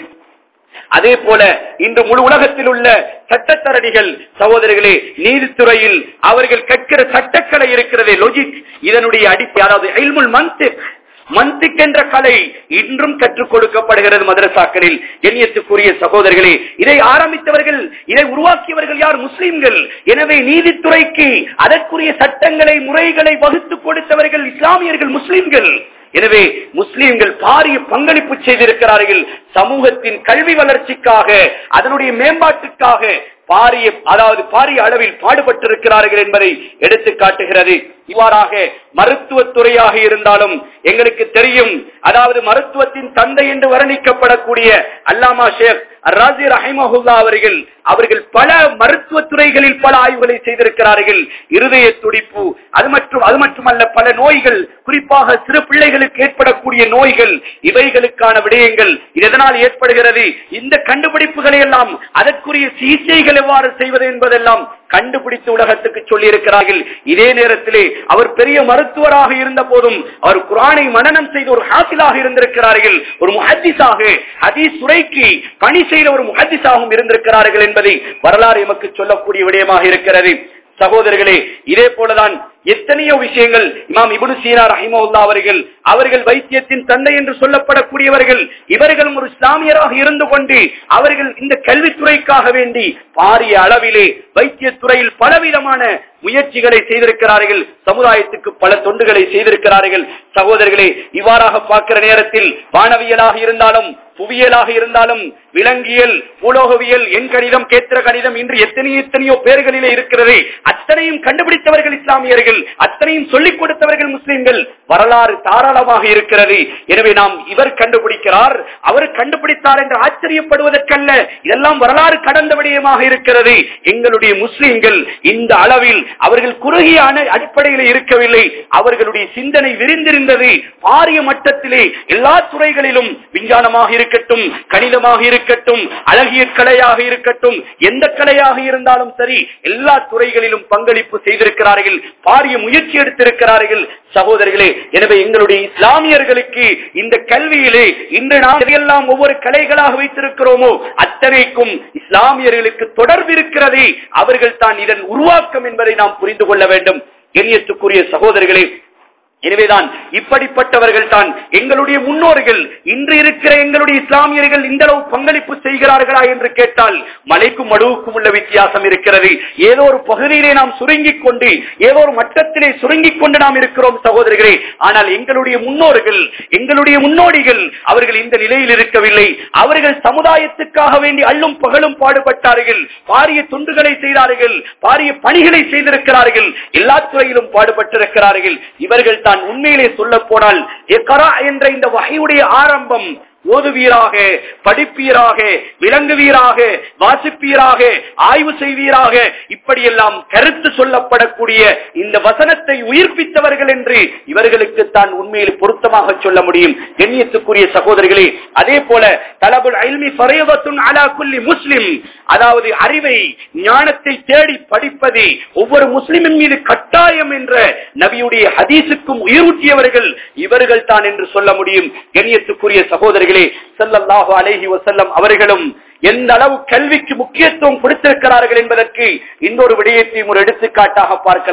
A: அதே போல இன்று முழு உலகத்தில் உள்ள சட்டத்தரணிகள் சகோதரர்களே நீதித்துறையில் அவர்கள் கற்கிற சட்டக்கலை இருக்கிறதே லொஜிக் இதனுடைய அடிப்படை அதாவது ஐல்முல் மந்திக் மந்திக் என்ற கலை இன்றும் கற்றுக் கொடுக்கப்படுகிறது மதரசாக்களில் எண்ணியத்துக்குரிய சகோதரர்களே இதை ஆரம்பித்தவர்கள் இதை உருவாக்கியவர்கள் யார் முஸ்லிம்கள் எனவே நீதித்துறைக்கு அதற்குரிய சட்டங்களை முறைகளை வகுத்து கொடுத்தவர்கள் இஸ்லாமியர்கள் முஸ்லிம்கள் எனவே முஸ்லிம்கள் பாரிய பங்களிப்பு செய்திருக்கிறார்கள் சமூகத்தின் கல்வி வளர்ச்சிக்காக அதனுடைய மேம்பாட்டுக்காக பாரிய அதாவது பாரிய அளவில் பாடுபட்டிருக்கிறார்கள் என்பதை எடுத்து காட்டுகிறது இவ்வாறாக மருத்துவத்துறையாக இருந்தாலும் எங்களுக்கு தெரியும் அதாவது மருத்துவத்தின் தந்தை என்று வர்ணிக்கப்படக்கூடிய அல்லாமா ஷேக் ராஜி ரஹிமஹுல்லா அவர்கள் அவர்கள் பல மருத்துவ துறைகளில் பல ஆய்வுகளை செய்திருக்கிறார்கள் இருதய துடிப்பு அது மற்றும் அது மட்டுமல்ல பல நோய்கள் குறிப்பாக சிறு பிள்ளைகளுக்கு ஏற்படக்கூடிய நோய்கள் இவைகளுக்கான விடயங்கள் எதனால் ஏற்படுகிறது இந்த கண்டுபிடிப்புகளை எல்லாம் அதற்குரிய சிகிச்சைகள் எவ்வாறு செய்வது என்பதெல்லாம் கண்டுபிடித்து உலகத்துக்கு சொல்லி இருக்கிறார்கள் இதே நேரத்திலே அவர் பெரிய மருத்துவராக இருந்த போதும் அவர் குரானை மனநம் செய்த ஒரு ஹாசிலாக இருந்திருக்கிறார்கள் ஒரு முஹத்திஸாக ஹதீஸ் துறைக்கு பணி செய்த ஒரு முஹத்திஸாகவும் இருந்திருக்கிறார்கள் என்பதை வரலாறு எமக்கு சொல்லக்கூடிய விடயமாக இருக்கிறது சகோதரர்களே இதே போலதான் எத்தனையோ விஷயங்கள் இமாம் இபுனு சீனா ரஹிமவுல்லா அவர்கள் அவர்கள் வைத்தியத்தின் தந்தை என்று சொல்லப்படக்கூடியவர்கள் இவர்களும் ஒரு இஸ்லாமியராக இருந்து கொண்டு அவர்கள் இந்த கல்வித்துறைக்காக வேண்டி பாரிய அளவிலே வைத்தியத்துறையில் பலவிதமான முயற்சிகளை செய்திருக்கிறார்கள் சமுதாயத்துக்கு பல தொண்டுகளை செய்திருக்கிறார்கள் சகோதரர்களே இவ்வாறாக பார்க்கிற நேரத்தில் வானவியலாக இருந்தாலும் புவியியலாக இருந்தாலும் விலங்கியல் பூலோகவியல் எண் கணிதம் கேத்திர கணிதம் இன்று எத்தனையோ எத்தனையோ பேர்களிலே இருக்கிறது அத்தனையும் கண்டுபிடித்தவர்கள் இஸ்லாமியர்கள் அத்தனையும் சொல்லிக் கொடுத்தவர்கள் முஸ்லிம்கள் வரலாறு தாராளமாக இருக்கிறது எனவே நாம் இவர் கண்டுபிடிக்கிறார் அவர் கண்டுபிடித்தார் என்று ஆச்சரியப்படுவதற்கல்ல இதெல்லாம் வரலாறு கடந்த விடயமாக இருக்கிறது எங்களுடைய முஸ்லிம்கள் இந்த அளவில் அவர்கள் குறுகிய அடிப்படையில் இருக்கவில்லை அவர்களுடைய சிந்தனை விரிந்திருந்தது பாரிய மட்டத்திலே எல்லா துறைகளிலும் விஞ்ஞானமாக இருக்கட்டும் கணிதமாக இருக்கட்டும் அழகிய கலையாக இருக்கட்டும் எந்த கலையாக இருந்தாலும் சரி எல்லா துறைகளிலும் பங்களிப்பு செய்திருக்கிறார்கள் பாரிய முயற்சி எடுத்திருக்கிறார்கள் சகோதரர்களே எனவே எங்களுடைய இஸ்லாமியர்களுக்கு இந்த கல்வியிலே இன்று நாம் எதையெல்லாம் ஒவ்வொரு கலைகளாக வைத்திருக்கிறோமோ அத்தனைக்கும் இஸ்லாமியர்களுக்கு தொடர்பு இருக்கிறது அவர்கள் தான் இதன் உருவாக்கம் என்பதை நாம் புரிந்து கொள்ள வேண்டும் எண்ணியத்துக்குரிய சகோதரர்களே எனவேதான் இப்படிப்பட்டவர்கள் தான் எங்களுடைய முன்னோர்கள் இன்று இருக்கிற எங்களுடைய இஸ்லாமியர்கள் இந்த அளவு பங்களிப்பு செய்கிறார்களா என்று கேட்டால் மலைக்கும் மடுவுக்கும் உள்ள வித்தியாசம் இருக்கிறது ஏதோ ஒரு பகுதியிலே நாம் சுருங்கிக் கொண்டு ஏதோ ஒரு மட்டத்திலே சுருங்கிக் கொண்டு நாம் இருக்கிறோம் சகோதரர்களே ஆனால் எங்களுடைய முன்னோர்கள் எங்களுடைய முன்னோடிகள் அவர்கள் இந்த நிலையில் இருக்கவில்லை அவர்கள் சமுதாயத்துக்காக வேண்டி அள்ளும் பகலும் பாடுபட்டார்கள் பாரிய துண்டுகளை செய்தார்கள் பாரிய பணிகளை செய்திருக்கிறார்கள் எல்லா துறையிலும் பாடுபட்டிருக்கிறார்கள் இவர்கள் தான் உண்மையிலே சொல்ல போனால் என்ற இந்த வகையுடைய ஆரம்பம் ஓதுவீராக படிப்பீராக விளங்குவீராக வாசிப்பீராக ஆய்வு செய்வீராக இப்படியெல்லாம் கருத்து சொல்லப்படக்கூடிய இந்த வசனத்தை உயிர்ப்பித்தவர்கள் என்று இவர்களுக்கு தான் உண்மையில் பொருத்தமாக சொல்ல முடியும் எண்ணியத்துக்குரிய சகோதரிகளே அதே போல தலபுல் அல்மி ஃபரீதத்துன் அலா குல்லி முஸ்லிம் அதாவது அறிவை ஞானத்தை தேடி படிப்பது ஒவ்வொரு முஸ்லிமின் மீது கட்டாயம் என்ற நபியுடைய ஹதீஸுக்கும் உயிரூட்டியவர்கள் இவர்கள் தான் என்று சொல்ல முடியும் கண்ணியத்துக்குரிய சகோதரிகளே செல்லல்லாஹு அலேஹி வசல்லம் அவர்களும் எந்த அளவு கல்விக்கு முக்கியத்துவம் கொடுத்திருக்கிறார்கள் என்பதற்கு இன்னொரு விடயத்தையும் ஒரு எடுத்துக்காட்டாக பார்க்கலாம்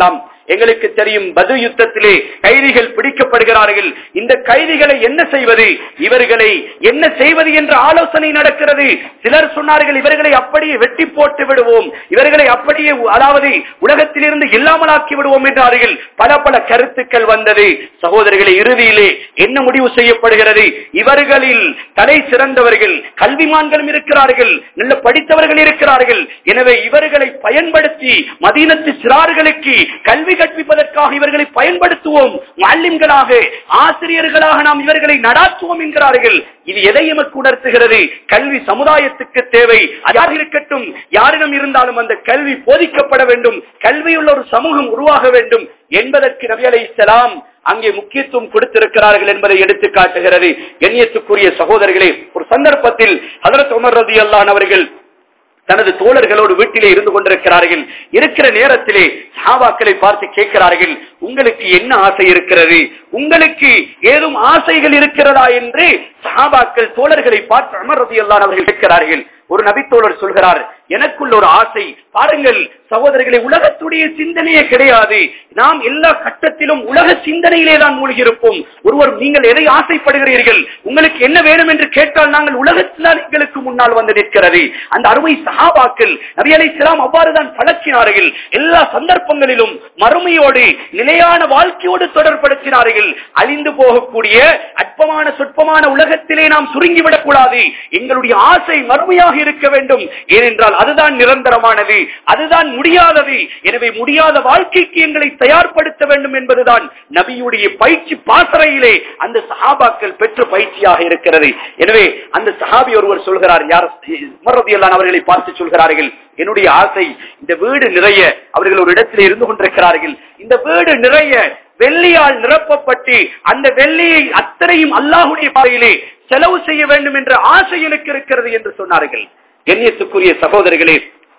A: எங்களுக்கு தெரியும் பது யுத்தத்திலே கைதிகள் பிடிக்கப்படுகிறார்கள் இந்த கைதிகளை என்ன செய்வது இவர்களை என்ன செய்வது என்ற ஆலோசனை நடக்கிறது சிலர் சொன்னார்கள் இவர்களை அப்படியே வெட்டி போட்டு விடுவோம் இவர்களை அப்படியே அதாவது உலகத்திலிருந்து இல்லாமலாக்கி விடுவோம் என்றார்கள் பல பல கருத்துக்கள் வந்தது சகோதரர்களை இறுதியிலே என்ன முடிவு செய்யப்படுகிறது இவர்களில் தலை சிறந்தவர்கள் கல்விமான்களும் இருக்கிறார்கள் நல்ல படித்தவர்கள் இருக்கிறார்கள் எனவே இவர்களை பயன்படுத்தி மதீனத்து சிறார்களுக்கு கல்வி கற்பிப்பதற்காக இவர்களை பயன்படுத்துவோம் மாலிம்களாக ஆசிரியர்களாக நாம் இவர்களை நடாத்துவோம் என்கிறார்கள் இது எதை எமக்கு உணர்த்துகிறது கல்வி சமுதாயத்துக்கு தேவை யார் இருக்கட்டும் யாரிடம் இருந்தாலும் அந்த கல்வி போதிக்கப்பட வேண்டும் கல்வியுள்ள ஒரு சமூகம் உருவாக வேண்டும் என்பதற்கு நபி அலை இஸ்லாம் அங்கே முக்கியத்துவம் கொடுத்திருக்கிறார்கள் என்பதை எடுத்து காட்டுகிறது எண்ணியத்துக்குரிய சகோதரர்களே ஒரு சந்தர்ப்பத்தில் ஹதரத் உமர் ரதி அல்லான் அவர்கள் தனது தோழர்களோடு வீட்டிலே இருந்து கொண்டிருக்கிறார்கள் இருக்கிற நேரத்திலே சாபாக்களை பார்த்து கேட்கிறார்கள் உங்களுக்கு என்ன ஆசை இருக்கிறது உங்களுக்கு ஏதும் ஆசைகள் இருக்கிறதா என்று சஹாபாக்கள் தோழர்களை பார்த்து அமர் ரதி அல்லான் அவர்கள் கேட்கிறார்கள் ஒரு நபித்தோழர் சொல்கிறார் எனக்குள்ள ஒரு ஆசை பாருங்கள் சகோதரர்களை உலகத்துடைய சிந்தனையே கிடையாது நாம் எல்லா கட்டத்திலும் உலக சிந்தனையிலே தான் மூழ்கியிருப்போம் ஒருவர் நீங்கள் எதை ஆசைப்படுகிறீர்கள் உங்களுக்கு என்ன வேணும் என்று கேட்டால் நாங்கள் உலகத்தில்தான் எங்களுக்கு முன்னால் வந்து நிற்கிறது அந்த அருமை சகாபாக்கள் நபி அலை சிலாம் அவ்வாறுதான் பழக்கினார்கள் எல்லா சந்தர்ப்பங்களிலும் மறுமையோடு நிலையான வாழ்க்கையோடு தொடர்படுத்தினார்கள் அழிந்து போகக்கூடிய அற்பமான சொற்பமான உலகத்திலே நாம் சுருங்கிவிடக் கூடாது எங்களுடைய ஆசை மறுமையாக இருக்க வேண்டும் ஏனென்றால் அதுதான் நிரந்தரமானது அதுதான் முடியாதது எனவே முடியாத வாழ்க்கைக்கு எங்களை தயார்படுத்த வேண்டும் என்பதுதான் நபியுடைய பயிற்சி பாசறையிலே அந்த சஹாபாக்கள் பெற்ற பயிற்சியாக இருக்கிறது எனவே அந்த சஹாபி ஒருவர் சொல்கிறார் யார் உமரதியல்லான் அவர்களை பார்த்து சொல்கிறார்கள் என்னுடைய ஆசை இந்த வீடு நிறைய அவர்கள் ஒரு இடத்தில் இருந்து கொண்டிருக்கிறார்கள் இந்த வீடு நிறைய வெள்ளியால் நிரப்பப்பட்டு அந்த வெள்ளியை அத்தனையும் அல்லாஹுடைய பாதையிலே செலவு செய்ய வேண்டும் என்ற ஆசை எனக்கு இருக்கிறது என்று சொன்னார்கள் எண்ணியத்துக்குரிய சகோதரர்களே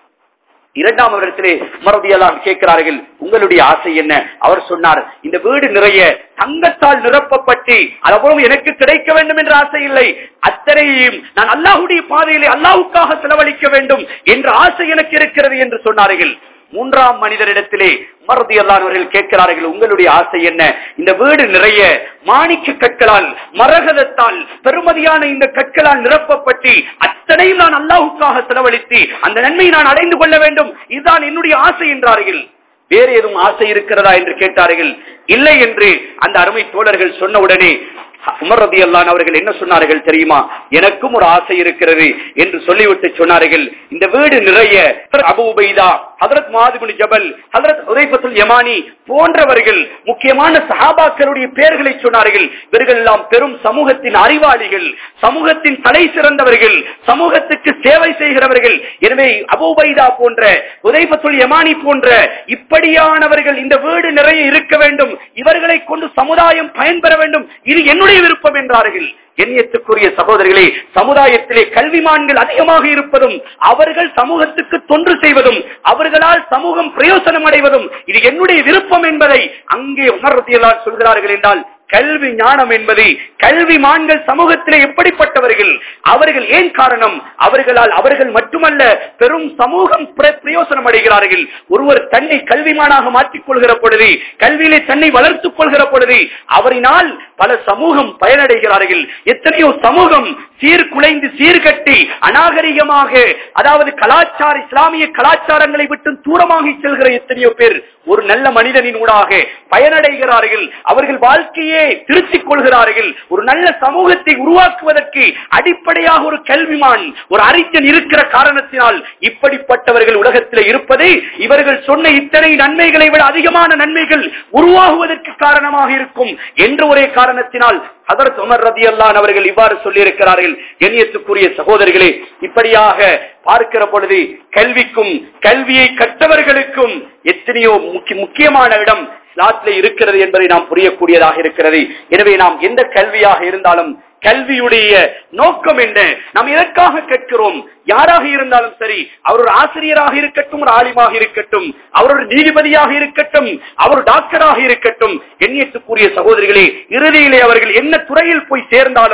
A: இரண்டாம் இடத்திலே மறுபடியெல்லாம் கேட்கிறார்கள் உங்களுடைய ஆசை என்ன அவர் சொன்னார் இந்த வீடு நிறைய தங்கத்தால் நிரப்பப்பட்டு அதுபோல எனக்கு கிடைக்க வேண்டும் என்ற ஆசை இல்லை அத்தனையும் நான் அல்லாஹுடைய பாதையிலே அல்லாஹுக்காக செலவழிக்க வேண்டும் என்ற ஆசை எனக்கு இருக்கிறது என்று சொன்னார்கள் மூன்றாம் மனிதரிடத்திலே மருதி அல்லாதவர்கள் கேட்கிறார்கள் உங்களுடைய ஆசை என்ன இந்த வீடு நிறைய மாணிக்க கற்களால் மரகதத்தால் பெருமதியான இந்த கற்களால் நிரப்பப்பட்டு அத்தனையும் நான் அல்லாஹுக்காக செலவழித்து அந்த நன்மையை நான் அடைந்து கொள்ள வேண்டும் இதுதான் என்னுடைய ஆசை என்றார்கள் வேறு எதுவும் ஆசை இருக்கிறதா என்று கேட்டார்கள் இல்லை என்று அந்த அருமை தோழர்கள் சொன்ன உடனே உமர் ரதி அல்லான் அவர்கள் என்ன சொன்னார்கள் தெரியுமா எனக்கும் ஒரு ஆசை இருக்கிறது என்று சொல்லிவிட்டு சொன்னார்கள் இந்த வீடு நிறைய அபு உபைதா ஹதரத் மாதிபுனி ஜபல் ஹதரத் உதைபத்துல் யமானி போன்றவர்கள் முக்கியமான சஹாபாக்களுடைய பெயர்களை சொன்னார்கள் இவர்கள் எல்லாம் பெரும் சமூகத்தின் அறிவாளிகள் சமூகத்தின் தலை சிறந்தவர்கள் சமூகத்துக்கு சேவை செய்கிறவர்கள் எனவே அபுபைதா போன்ற உதைபத்துல் யமானி போன்ற இப்படியானவர்கள் இந்த வீடு நிறைய இருக்க வேண்டும் இவர்களை கொண்டு சமுதாயம் பயன்பெற வேண்டும் இது என்னுடைய விருப்பம் என்றார்கள் எண்ணியத்துக்குரிய சகோதரிகளே சமுதாயத்திலே கல்விமான்கள் அதிகமாக இருப்பதும் அவர்கள் சமூகத்துக்கு தொன்று செய்வதும் அவர்களால் சமூகம் பிரயோசனம் அடைவதும் இது என்னுடைய விருப்பம் என்பதை அங்கே உணர்த்தியலால் சொல்கிறார்கள் என்றால் கல்வி ஞானம் என்பது கல்வி மான்கள் சமூகத்திலே எப்படிப்பட்டவர்கள் அவர்கள் ஏன் காரணம் அவர்களால் அவர்கள் மட்டுமல்ல பெரும் சமூகம் பிரயோசனம் அடைகிறார்கள் ஒருவர் தன்னை கல்விமானாக மாற்றிக் கொள்கிற பொழுது கல்வியிலே தன்னை வளர்த்துக் கொள்கிற பொழுது அவரினால் பல சமூகம் பயனடைகிறார்கள் எத்தனையோ சமூகம் சீர்குலைந்து சீர்கட்டி அநாகரிகமாக அதாவது கலாச்சார இஸ்லாமிய கலாச்சாரங்களை விட்டு தூரமாகி செல்கிற எத்தனையோ பேர் ஒரு நல்ல மனிதனின் ஊடாக பயனடைகிறார்கள் அவர்கள் வாழ்க்கையே திருத்திக் கொள்கிறார்கள் ஒரு நல்ல சமூகத்தை உருவாக்குவதற்கு அடிப்படையாக ஒரு கல்விமான் ஒரு அறிஞன் இருக்கிற காரணத்தினால் இப்படிப்பட்டவர்கள் உலகத்தில் இருப்பதை இவர்கள் சொன்ன இத்தனை நன்மைகளை விட அதிகமான நன்மைகள் உருவாகுவதற்கு காரணமாக இருக்கும் என்ற ஒரே காரணத்தினால் அதற்கு உமர் ரதி அல்லான் அவர்கள் இவ்வாறு சொல்லி இருக்கிறார்கள் எண்ணியத்துக்குரிய சகோதரிகளே இப்படியாக பார்க்கிற பொழுது கல்விக்கும் கல்வியை கற்றவர்களுக்கும் எத்தனையோ முக்கியமான இடம் நாட்டில் இருக்கிறது என்பதை நாம் புரியக்கூடியதாக இருக்கிறது எனவே நாம் எந்த கல்வியாக இருந்தாலும் கல்வியுடைய நோக்கம் என்ன நாம் எதற்காக கேட்கிறோம் யாராக இருந்தாலும் சரி அவர் ஒரு ஆசிரியராக இருக்கட்டும் ஒரு ஆலிமாக இருக்கட்டும் அவர் ஒரு நீதிபதியாக இருக்கட்டும் அவர் டாக்டராக இருக்கட்டும் எண்ணியத்துக்குரிய சகோதரிகளே இறுதியிலே அவர்கள் என்ன துறையில் போய் சேர்ந்தாலும்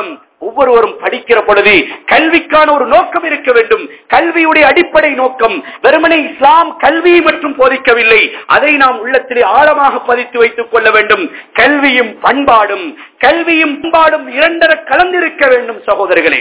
A: ஒவ்வொருவரும் படிக்கிற பொழுது கல்விக்கான ஒரு நோக்கம் இருக்க வேண்டும் கல்வியுடைய அடிப்படை நோக்கம் வெறுமனே இஸ்லாம் கல்வியை மற்றும் போதிக்கவில்லை அதை நாம் உள்ளத்திலே ஆழமாக பதித்து வைத்துக் கொள்ள வேண்டும் கல்வியும் பண்பாடும் கல்வியும் பண்பாடும் இரண்டர கலந்திருக்க வேண்டும் சகோதரர்களே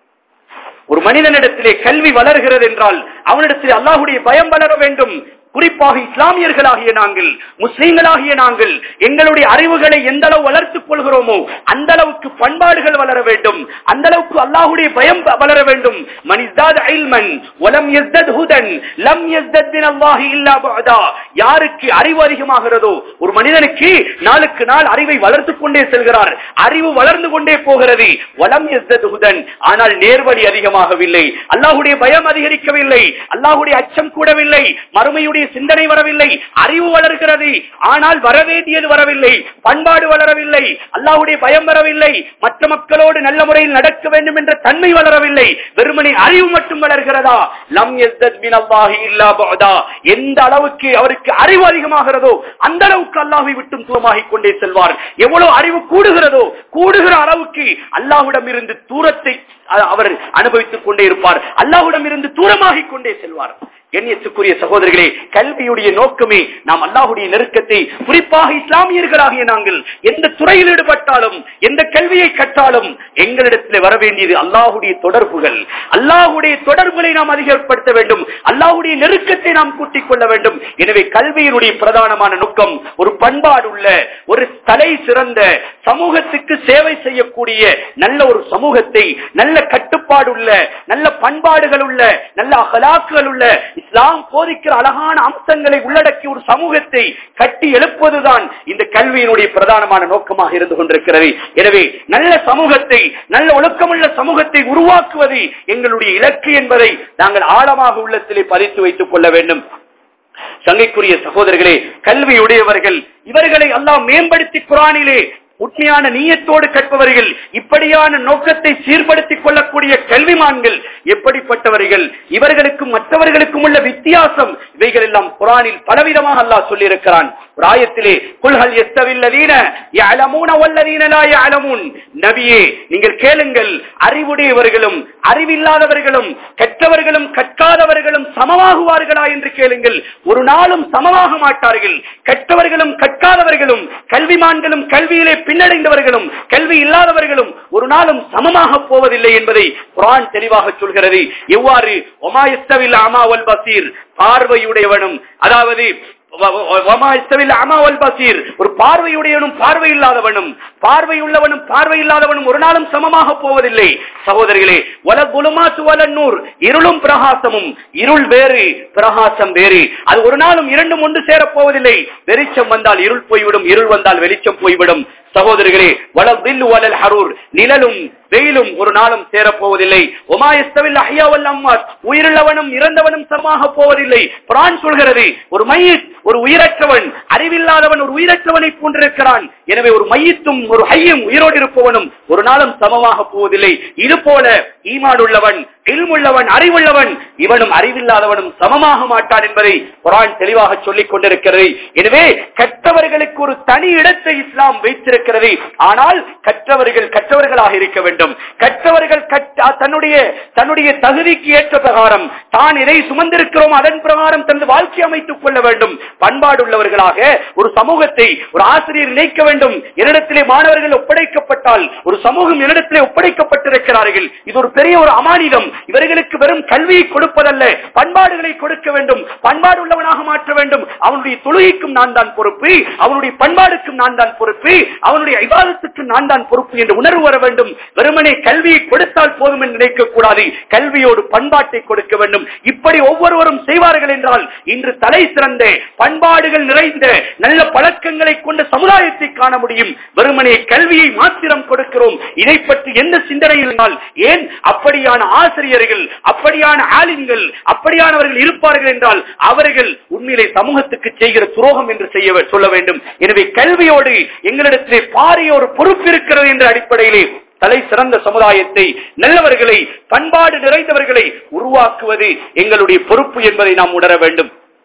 A: ஒரு மனிதனிடத்திலே கல்வி வளர்கிறது என்றால் அவனிடத்திலே அல்லாஹுடைய பயம் வளர வேண்டும் குறிப்பாக இஸ்லாமியர்களாகிய நாங்கள் முஸ்லீம்களாகிய நாங்கள் எங்களுடைய அறிவுகளை எந்த அளவு வளர்த்துக் கொள்கிறோமோ அந்த அளவுக்கு பண்பாடுகள் வளர வேண்டும் அந்த அளவுக்கு அல்லாஹுடைய பயம் வளர வேண்டும் மனிதாத் ஐல்மன் வலம் யஸ்தத் ஹுதன் லம் யஸ்தத் மின் அல்லாஹி இல்லா பஅதா யாருக்கு அறிவு அதிகமாகிறதோ ஒரு மனிதனுக்கு நாளுக்கு நாள் அறிவை வளர்த்துக் கொண்டே செல்கிறார் அறிவு வளர்ந்து கொண்டே போகிறது வலம் யஸ்தத் ஹுதன் ஆனால் நேர்வழி அதிகமாகவில்லை அல்லாஹுடைய பயம் அதிகரிக்கவில்லை அல்லாஹுடைய அச்சம் கூடவில்லை மறுமையுடைய சிந்தனை வரவில்லை அறிவு வளர்கிறது ஆனால் வரவேண்டியது வரவில்லை பண்பாடு வளரவில்லை அல்லாஹுடைய பயம் வரவில்லை மற்ற மக்களோடு நல்ல முறையில் நடக்க வேண்டும் என்ற தன்மை வளரவில்லை வெறுமனே அறிவு மட்டும் வளர்கிறதா லம் யஸ்தத் மின் அல்லாஹி இல்லா பஅதா எந்த அளவுக்கு அவருக்கு அறிவு அதிகமாகிறதோ அந்த அளவுக்கு அல்லாஹை விட்டும் தூரமாகிக் கொண்டே செல்வார் எவ்வளவு அறிவு கூடுகிறதோ கூடுகிற அளவுக்கு அல்லாஹ்விடம் இருந்து தூரத்தை அ- அவர் அனுபவித்துக் கொண்டே இருப்பார் அல்லாஹ்விடம் இருந்து தூரமாகிக் கொண்டே செல்வார் எண்ணியத்துக்குரிய சகோதரர்களே கல்வியுடைய நோக்கமே நாம் அல்லாஹுடைய நெருக்கத்தை குறிப்பாக இஸ்லாமியர்களாகிய நாங்கள் எந்த துறையில் ஈடுபட்டாலும் எந்த கல்வியை கற்றாலும் எங்களிடத்தில் வர வேண்டியது அல்லாஹுடைய தொடர்புகள் அல்லாஹுடைய தொடர்புகளை நாம் அதிகப்படுத்த வேண்டும் அல்லாஹுடைய நெருக்கத்தை நாம் கூட்டிக் கொள்ள வேண்டும் எனவே கல்வியினுடைய பிரதானமான நோக்கம் ஒரு பண்பாடு உள்ள ஒரு தலை சிறந்த சமூகத்துக்கு சேவை செய்யக்கூடிய நல்ல ஒரு சமூகத்தை நல்ல கட்டுப்பாடு உள்ள நல்ல பண்பாடுகள் உள்ள நல்ல அகலாக்குகள் உள்ள இஸ்லாம் போதிக்கிற அழகான அம்சங்களை உள்ளடக்கிய ஒரு சமூகத்தை கட்டி எழுப்புவதுதான் இந்த கல்வியினுடைய பிரதானமான நோக்கமாக இருந்து கொண்டிருக்கிறது எனவே நல்ல சமூகத்தை நல்ல ஒழுக்கமுள்ள சமூகத்தை உருவாக்குவது எங்களுடைய இலக்கு என்பதை நாங்கள் ஆழமாக உள்ளத்திலே பதித்து வைத்துக் கொள்ள வேண்டும் சங்கைக்குரிய சகோதரர்களே கல்வியுடையவர்கள் இவர்களை அல்லாஹ் மேம்படுத்தி குரானிலே உண்மையான நீயத்தோடு கற்பவர்கள் இப்படியான நோக்கத்தை சீர்படுத்திக் கொள்ளக்கூடிய கல்விமான்கள் எப்படிப்பட்டவர்கள் இவர்களுக்கும் மற்றவர்களுக்கும் உள்ள வித்தியாசம் இவைகள் எல்லாம் குரானில் பலவிதமாக அல்லாஹ் சொல்லியிருக்கிறான் ஒரு ஆயத்திலே குல்ஹல் எஸ்தவில்லதீன யஅலமூன வல்லதீன லா யஅலமூன் நபியே நீங்கள் கேளுங்கள் அறிவுடையவர்களும் அறிவில்லாதவர்களும் கற்றவர்களும் கற்காதவர்களும் சமமாகுவார்களா என்று கேளுங்கள் ஒரு நாளும் சமமாக மாட்டார்கள் கற்றவர்களும் கற்காதவர்களும் கல்விமான்களும் கல்வியிலே பின்னடைந்தவர்களும் கல்வி இல்லாதவர்களும் ஒரு நாளும் சமமாக போவதில்லை என்பதை குரான் தெளிவாக சொல்கிறது எவ்வாறு ஒமாயஸ்தவில் அமாவல் பசீர் பார்வையுடையவனும் அதாவது ஒரு பார்வையுடையவனும் பார்வை இல்லாதவனும் பார்வை உள்ளவனும் பார்வை இல்லாதவனும் ஒரு நாளும் சமமாக போவதில்லை சகோதரிகளே வல குலுமாத்து வலன்னூர் இருளும் பிரகாசமும் இருள் வேறு பிரகாசம் வேறு அது ஒரு நாளும் இரண்டும் ஒன்று சேரப் போவதில்லை வெளிச்சம் வந்தால் இருள் போய்விடும் இருள் வந்தால் வெளிச்சம் போய்விடும் சகோதரிகளே வள வில்லு வலல் ஹரூர் நிழலும் வெயிலும் ஒரு நாளும் சேரப்போவதில்லை ஒமாயஸ்தவில் அஹ்யாவல் அம்மாத் உயிருள்ளவனும் இறந்தவனும் சமமாக போவதில்லை குரான் சொல்கிறது ஒரு மையத் ஒரு உயிரற்றவன் அறிவில்லாதவன் ஒரு உயிரற்றவனை போன்றிருக்கிறான் எனவே ஒரு மையத்தும் ஒரு ஹையும் உயிரோடு இருப்பவனும் ஒரு நாளும் சமமாக போவதில்லை இது போல ஈமான் உள்ளவன் இல்முள்ளவன் அறிவுள்ளவன் இவனும் அறிவில்லாதவனும் சமமாக மாட்டான் என்பதை குரான் தெளிவாக சொல்லிக் கொண்டிருக்கிறது எனவே கற்றவர்களுக்கு ஒரு தனி இடத்தை இஸ்லாம் வைத்திருக்கிறது ஆனால் கற்றவர்கள் கற்றவர்களாக இருக்க வேண்டும் கற்றவர்கள் கற்ற- தன்னுடைய தன்னுடைய தகுதிக்கு ஏற்ற பிரகாரம் தான் எதை சுமந்திருக்கிறோம் அதன் பிரகாரம் தனது வாழ்க்கை அமைத்துக் கொள்ள வேண்டும் பண்பாடு உள்ளவர்களாக ஒரு சமூகத்தை ஒரு ஆசிரியர் நினைக்க வேண்டும் என்னிடத்திலே மாணவர்கள் ஒப்படைக்கப்பட்டால் ஒரு சமூகம் என்னிடத்திலே ஒப்படைக்கப்பட்டிருக்கிறார்கள் இது ஒரு பெரிய ஒரு அமானிதம் இவர்களுக்கு வெறும் கல்வியை கொடுப்பதல்ல பண்பாடுகளை கொடுக்க வேண்டும் பண்பாடு உள்ளவனாக மாற்ற வேண்டும் அவனுடைய தொழுகைக்கும் நான் தான் பொறுப்பு அவனுடைய பண்பாடுக்கும் நான் தான் பொறுப்பு அவனுடைய விவாதத்துக்கும் நான் தான் பொறுப்பு என்று உணர்வு வர வேண்டும் வெறுமனே கல்வியை கொடுத்தால் போதும் என்று நினைக்க கூடாது கல்வியோடு பண்பாட்டை கொடுக்க வேண்டும் இப்படி ஒவ்வொருவரும் செய்வார்கள் என்றால் இன்று தலை சிறந்த பண்பாடுகள் நிறைந்த நல்ல பழக்கங்களை கொண்ட சமுதாயத்தை காண முடியும் வெறுமனே கல்வியை மாத்திரம் கொடுக்கிறோம் இதை பற்றி எந்த சிந்தனை இருந்தால் ஏன் அப்படியான ஆசிரியர்கள் அப்படியான ஆலிம்கள் அப்படியானவர்கள் இருப்பார்கள் என்றால் அவர்கள் உண்மையிலே சமூகத்துக்கு செய்கிற துரோகம் என்று செய்ய சொல்ல வேண்டும் எனவே கல்வியோடு எங்களிடத்திலே பாரிய ஒரு பொறுப்பு இருக்கிறது என்ற அடிப்படையிலே தலை சிறந்த சமுதாயத்தை நல்லவர்களை பண்பாடு நிறைந்தவர்களை உருவாக்குவது எங்களுடைய பொறுப்பு என்பதை நாம் உணர வேண்டும்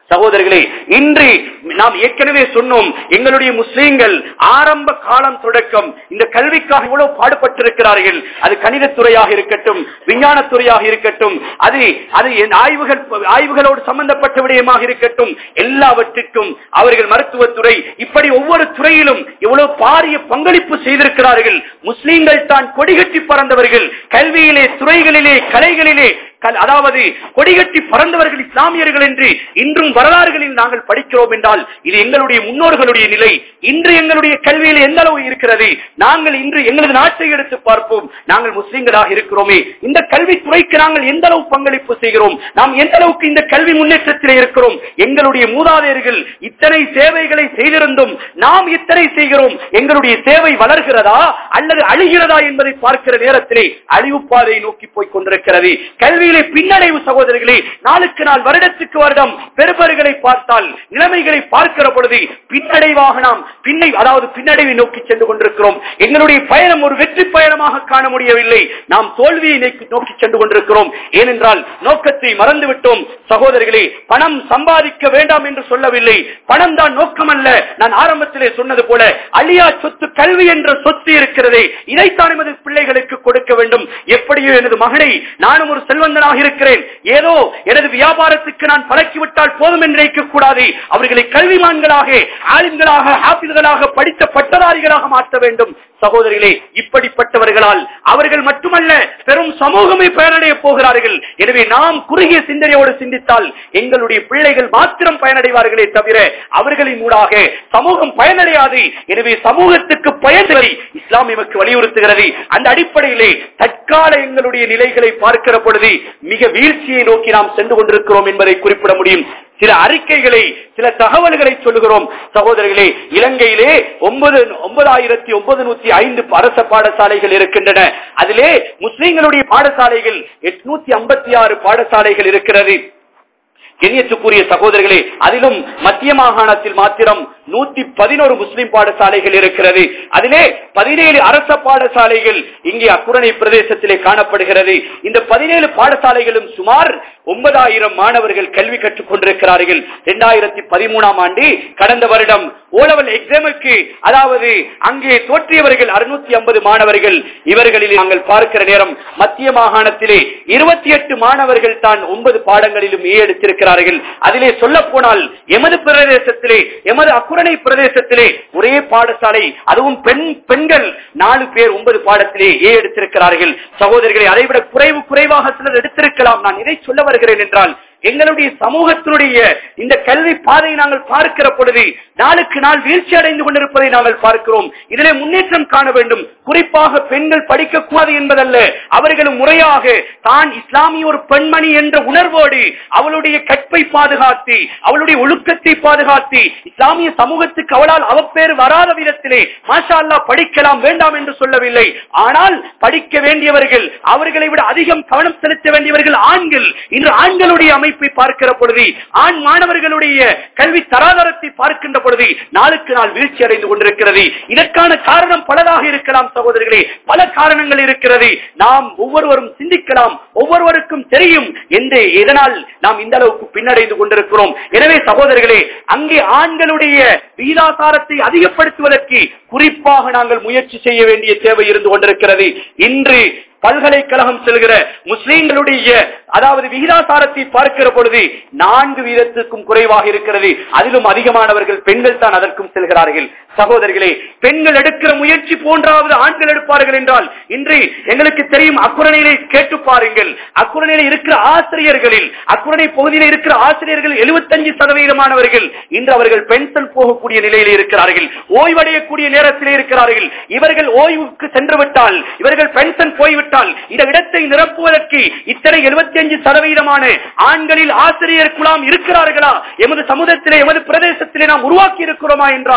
A: சகோதரர்களே இன்று நாம் ஏற்கனவே சொன்னோம் எங்களுடைய முஸ்லீம்கள் ஆரம்ப காலம் தொடக்கம் இந்த கல்விக்காக இவ்வளவு பாடுபட்டிருக்கிறார்கள் அது கணிதத்துறையாக இருக்கட்டும் விஞ்ஞானத்துறையாக இருக்கட்டும் அது அது என் ஆய்வுகள் ஆய்வுகளோடு சம்பந்தப்பட்ட விடயமாக இருக்கட்டும் எல்லாவற்றிற்கும் அவர்கள் மருத்துவத்துறை இப்படி ஒவ்வொரு துறையிலும் இவ்வளவு பாரிய பங்களிப்பு செய்திருக்கிறார்கள் முஸ்லீம்கள் தான் கொடிகட்டி பறந்தவர்கள் கல்வியிலே துறைகளிலே கலைகளிலே கல்- அதாவது கொடிகட்டி பறந்தவர்கள் இஸ்லாமியர்கள் என்று இன்றும் வரலாறுகளில் நாங்கள் படிக்கிறோம் என்றால் இது எங்களுடைய முன்னோர்களுடைய நிலை இன்று எங்களுடைய கல்வியில் எந்த அளவு இருக்கிறது நாங்கள் இன்று எங்களது நாட்டை எடுத்து பார்ப்போம் நாங்கள் முஸ்லிம்களாக இருக்கிறோமே இந்த கல்வித்துறைக்கு நாங்கள் எந்த அளவு பங்களிப்பு செய்கிறோம் நாம் எந்த அளவுக்கு இந்த கல்வி முன்னேற்றத்தில் இருக்கிறோம் எங்களுடைய மூதாதையர்கள் இத்தனை சேவைகளை செய்திருந்தும் நாம் இத்தனை செய்கிறோம் எங்களுடைய சேவை வளர்கிறதா அல்லது அழிகிறதா என்பதை பார்க்கிற நேரத்திலே அழிவு பாதையை நோக்கி போய் கொண்டிருக்கிறது கல்வியிலே பின்னடைவு சகோதரர்களே நாளுக்கு நாள் வருடத்துக்கு வருடம் பெருபர்களை பார்த்தால் நிலைமைகளை பார்க்கிற பொழுது பின்னடைவாக நாம் பின்னை அதாவது பின்னடைவை நோக்கி சென்று கொண்டிருக்கிறோம் எங்களுடைய பயணம் ஒரு வெற்றி பயணமாக காண முடியவில்லை நாம் தோல்வியை நோக்கி- நோக்கி சென்று கொண்டிருக்கிறோம் ஏனென்றால் நோக்கத்தை மறந்து விட்டோம் சகோதரர்களே பணம் சம்பாதிக்க வேண்டாம் என்று சொல்லவில்லை பணம் தான் நோக்கம் அல்ல நான் ஆரம்பத்திலே சொன்னது போல அழியா சொத்து கல்வி என்ற சொத்து இருக்கிறதே இதைத்தான் எமது பிள்ளைகளுக்கு கொடுக்க வேண்டும் எப்படியோ எனது மகனை நானும் ஒரு செல்வந்தனாக இருக்கிறேன் ஏதோ எனது வியாபாரத்துக்கு நான் பழக்கிவிட்டால் போதும் என்று நினைக்க கூடாது அவர்களை கல்விமான்களாக ஆளுங்களாக ஹாபில்களாக படித்த பட்டதாரிகளாக மாற்ற வேண்டும் சகோதரிகளே இப்படிப்பட்டவர்களால் அவர்கள் மட்டுமல்ல பெரும் சமூகமே பயனடைய போகிறார்கள் எனவே நாம் குறுகிய சிந்தனையோடு சிந்தித்தால் எங்களுடைய பிள்ளைகள் மாத்திரம் பயனடைவார்களே தவிர அவர்களின் ஊடாக சமூகம் பயனடையாது எனவே சமூகத்துக்கு பயன்களை இஸ்லாம் எமக்கு வலியுறுத்துகிறது அந்த அடிப்படையிலே தற்கால எங்களுடைய நிலைகளை பார்க்கிற பொழுது மிக வீழ்ச்சியை நோக்கி நாம் சென்று கொண்டிருக்கிறோம் என்பதை குறிப்பிட முடியும் சில அறிக்கைகளை சில தகவல்களை சொல்லுகிறோம் சகோதரர்களே இலங்கையிலே ஒன்பது ஒன்பதாயிரத்தி ஒன்பது நூத்தி ஐந்து அரச பாடசாலைகள் இருக்கின்றன அதிலே முஸ்லிம்களுடைய பாடசாலைகள் எட்நூத்தி ஐம்பத்தி ஆறு பாடசாலைகள் இருக்கிறது கெனியத்துக்குரிய சகோதரர்களே அதிலும் மத்திய மாகாணத்தில் மாத்திரம் நூத்தி பதினோரு முஸ்லிம் பாடசாலைகள் இருக்கிறது அதிலே பதினேழு அரச பாடசாலைகள் இங்கே அக்குரணை பிரதேசத்திலே காணப்படுகிறது இந்த பதினேழு பாடசாலைகளும் சுமார் ஒன்பதாயிரம் மாணவர்கள் கல்வி கற்றுக் கொண்டிருக்கிறார்கள் இரண்டாயிரத்தி பதிமூணாம் ஆண்டு கடந்த வருடம் ஓலவல் எக்ஸாமுக்கு அதாவது அங்கே தோற்றியவர்கள் அறுநூத்தி ஐம்பது மாணவர்கள் இவர்களில் நாங்கள் பார்க்கிற நேரம் மத்திய மாகாணத்திலே இருபத்தி எட்டு மாணவர்கள் தான் ஒன்பது பாடங்களிலும் ஏ எடுத்திருக்கிறார்கள் அதிலே சொல்ல போனால் எமது பிரதேசத்திலே எமது அக்குரணை பிரதேசத்திலே ஒரே பாடசாலை அதுவும் பெண் பெண்கள் நாலு பேர் ஒன்பது பாடத்திலே ஏ எடுத்திருக்கிறார்கள் சகோதரிகளை அதைவிட குறைவு குறைவாக சிலர் எடுத்திருக்கலாம் நான் இதை சொல்ல வருகிறேன் என்றால் எங்களுடைய சமூகத்தினுடைய இந்த கல்வி பாதையை நாங்கள் பார்க்கிற பொழுது நாளுக்கு நாள் வீழ்ச்சி அடைந்து கொண்டிருப்பதை நாங்கள் பார்க்கிறோம் இதிலே முன்னேற்றம் காண வேண்டும் குறிப்பாக பெண்கள் படிக்கக்கூடாது என்பதல்ல அவர்களும் முறையாக தான் இஸ்லாமிய ஒரு பெண்மணி என்ற உணர்வோடு அவளுடைய கற்பை பாதுகாத்து அவளுடைய ஒழுக்கத்தை பாதுகாத்து இஸ்லாமிய சமூகத்துக்கு அவளால் அவப்பேறு வராத விதத்திலே மாஷா அல்லா படிக்கலாம் வேண்டாம் என்று சொல்லவில்லை ஆனால் படிக்க வேண்டியவர்கள் அவர்களை விட அதிகம் கவனம் செலுத்த வேண்டியவர்கள் ஆண்கள் இன்று ஆண்களுடைய அமைப்பை பார்க்கிற பொழுது ஆண் மாணவர்களுடைய கல்வி தராதரத்தை பார்க்கின்ற பொழுது நாளுக்கு நாள் வீழ்ச்சி அடைந்து கொண்டிருக்கிறது இதற்கான காரணம் பலதாக இருக்கலாம் சகோதரர்களே பல காரணங்கள் இருக்கிறது நாம் ஒவ்வொருவரும் சிந்திக்கலாம் ஒவ்வொருவருக்கும் தெரியும் எந்த எதனால் நாம் இந்த அளவுக்கு பின்னடைந்து கொண்டிருக்கிறோம் எனவே சகோதரர்களே அங்கே ஆண்களுடைய வீதாசாரத்தை அதிகப்படுத்துவதற்கு குறிப்பாக நாங்கள் முயற்சி செய்ய வேண்டிய தேவை இருந்து கொண்டிருக்கிறது இன்று பல்கலைக்கழகம் செல்கிற முஸ்லீம்களுடைய அதாவது விகிதாசாரத்தை பார்க்கிற பொழுது நான்கு வீதத்துக்கும் குறைவாக இருக்கிறது அதிலும் அதிகமானவர்கள் பெண்கள் தான் அதற்கும் செல்கிறார்கள் சகோதரிகளே பெண்கள் எடுக்கிற முயற்சி போன்றாவது ஆண்கள் எடுப்பார்கள் என்றால் இன்று எங்களுக்கு தெரியும் அக்குரணையிலே கேட்டு பாருங்கள் அக்குரணையில இருக்கிற ஆசிரியர்களில் அக்குரணை பகுதியில் இருக்கிற ஆசிரியர்கள் எழுபத்தஞ்சு சதவீதமானவர்கள் இன்று அவர்கள் பென்ஷன் போகக்கூடிய நிலையில் இருக்கிறார்கள் ஓய்வடையக்கூடிய நேரத்திலே இருக்கிறார்கள் இவர்கள் ஓய்வுக்கு சென்று விட்டால் இவர்கள் பென்ஷன் போய்விட்டால் இந்த இடத்தை நிரப்புவதற்கு இத்தனை எழுபத்தி அஞ்சு சதவீதமான ஆண்களில் ஆசிரியர் குலாம் இருக்கிறார்களா எமது சமுதாயத்திலே எமது பிரதேசத்திலே நாம் உருவாக்கி இருக்கிறோமா என்றால்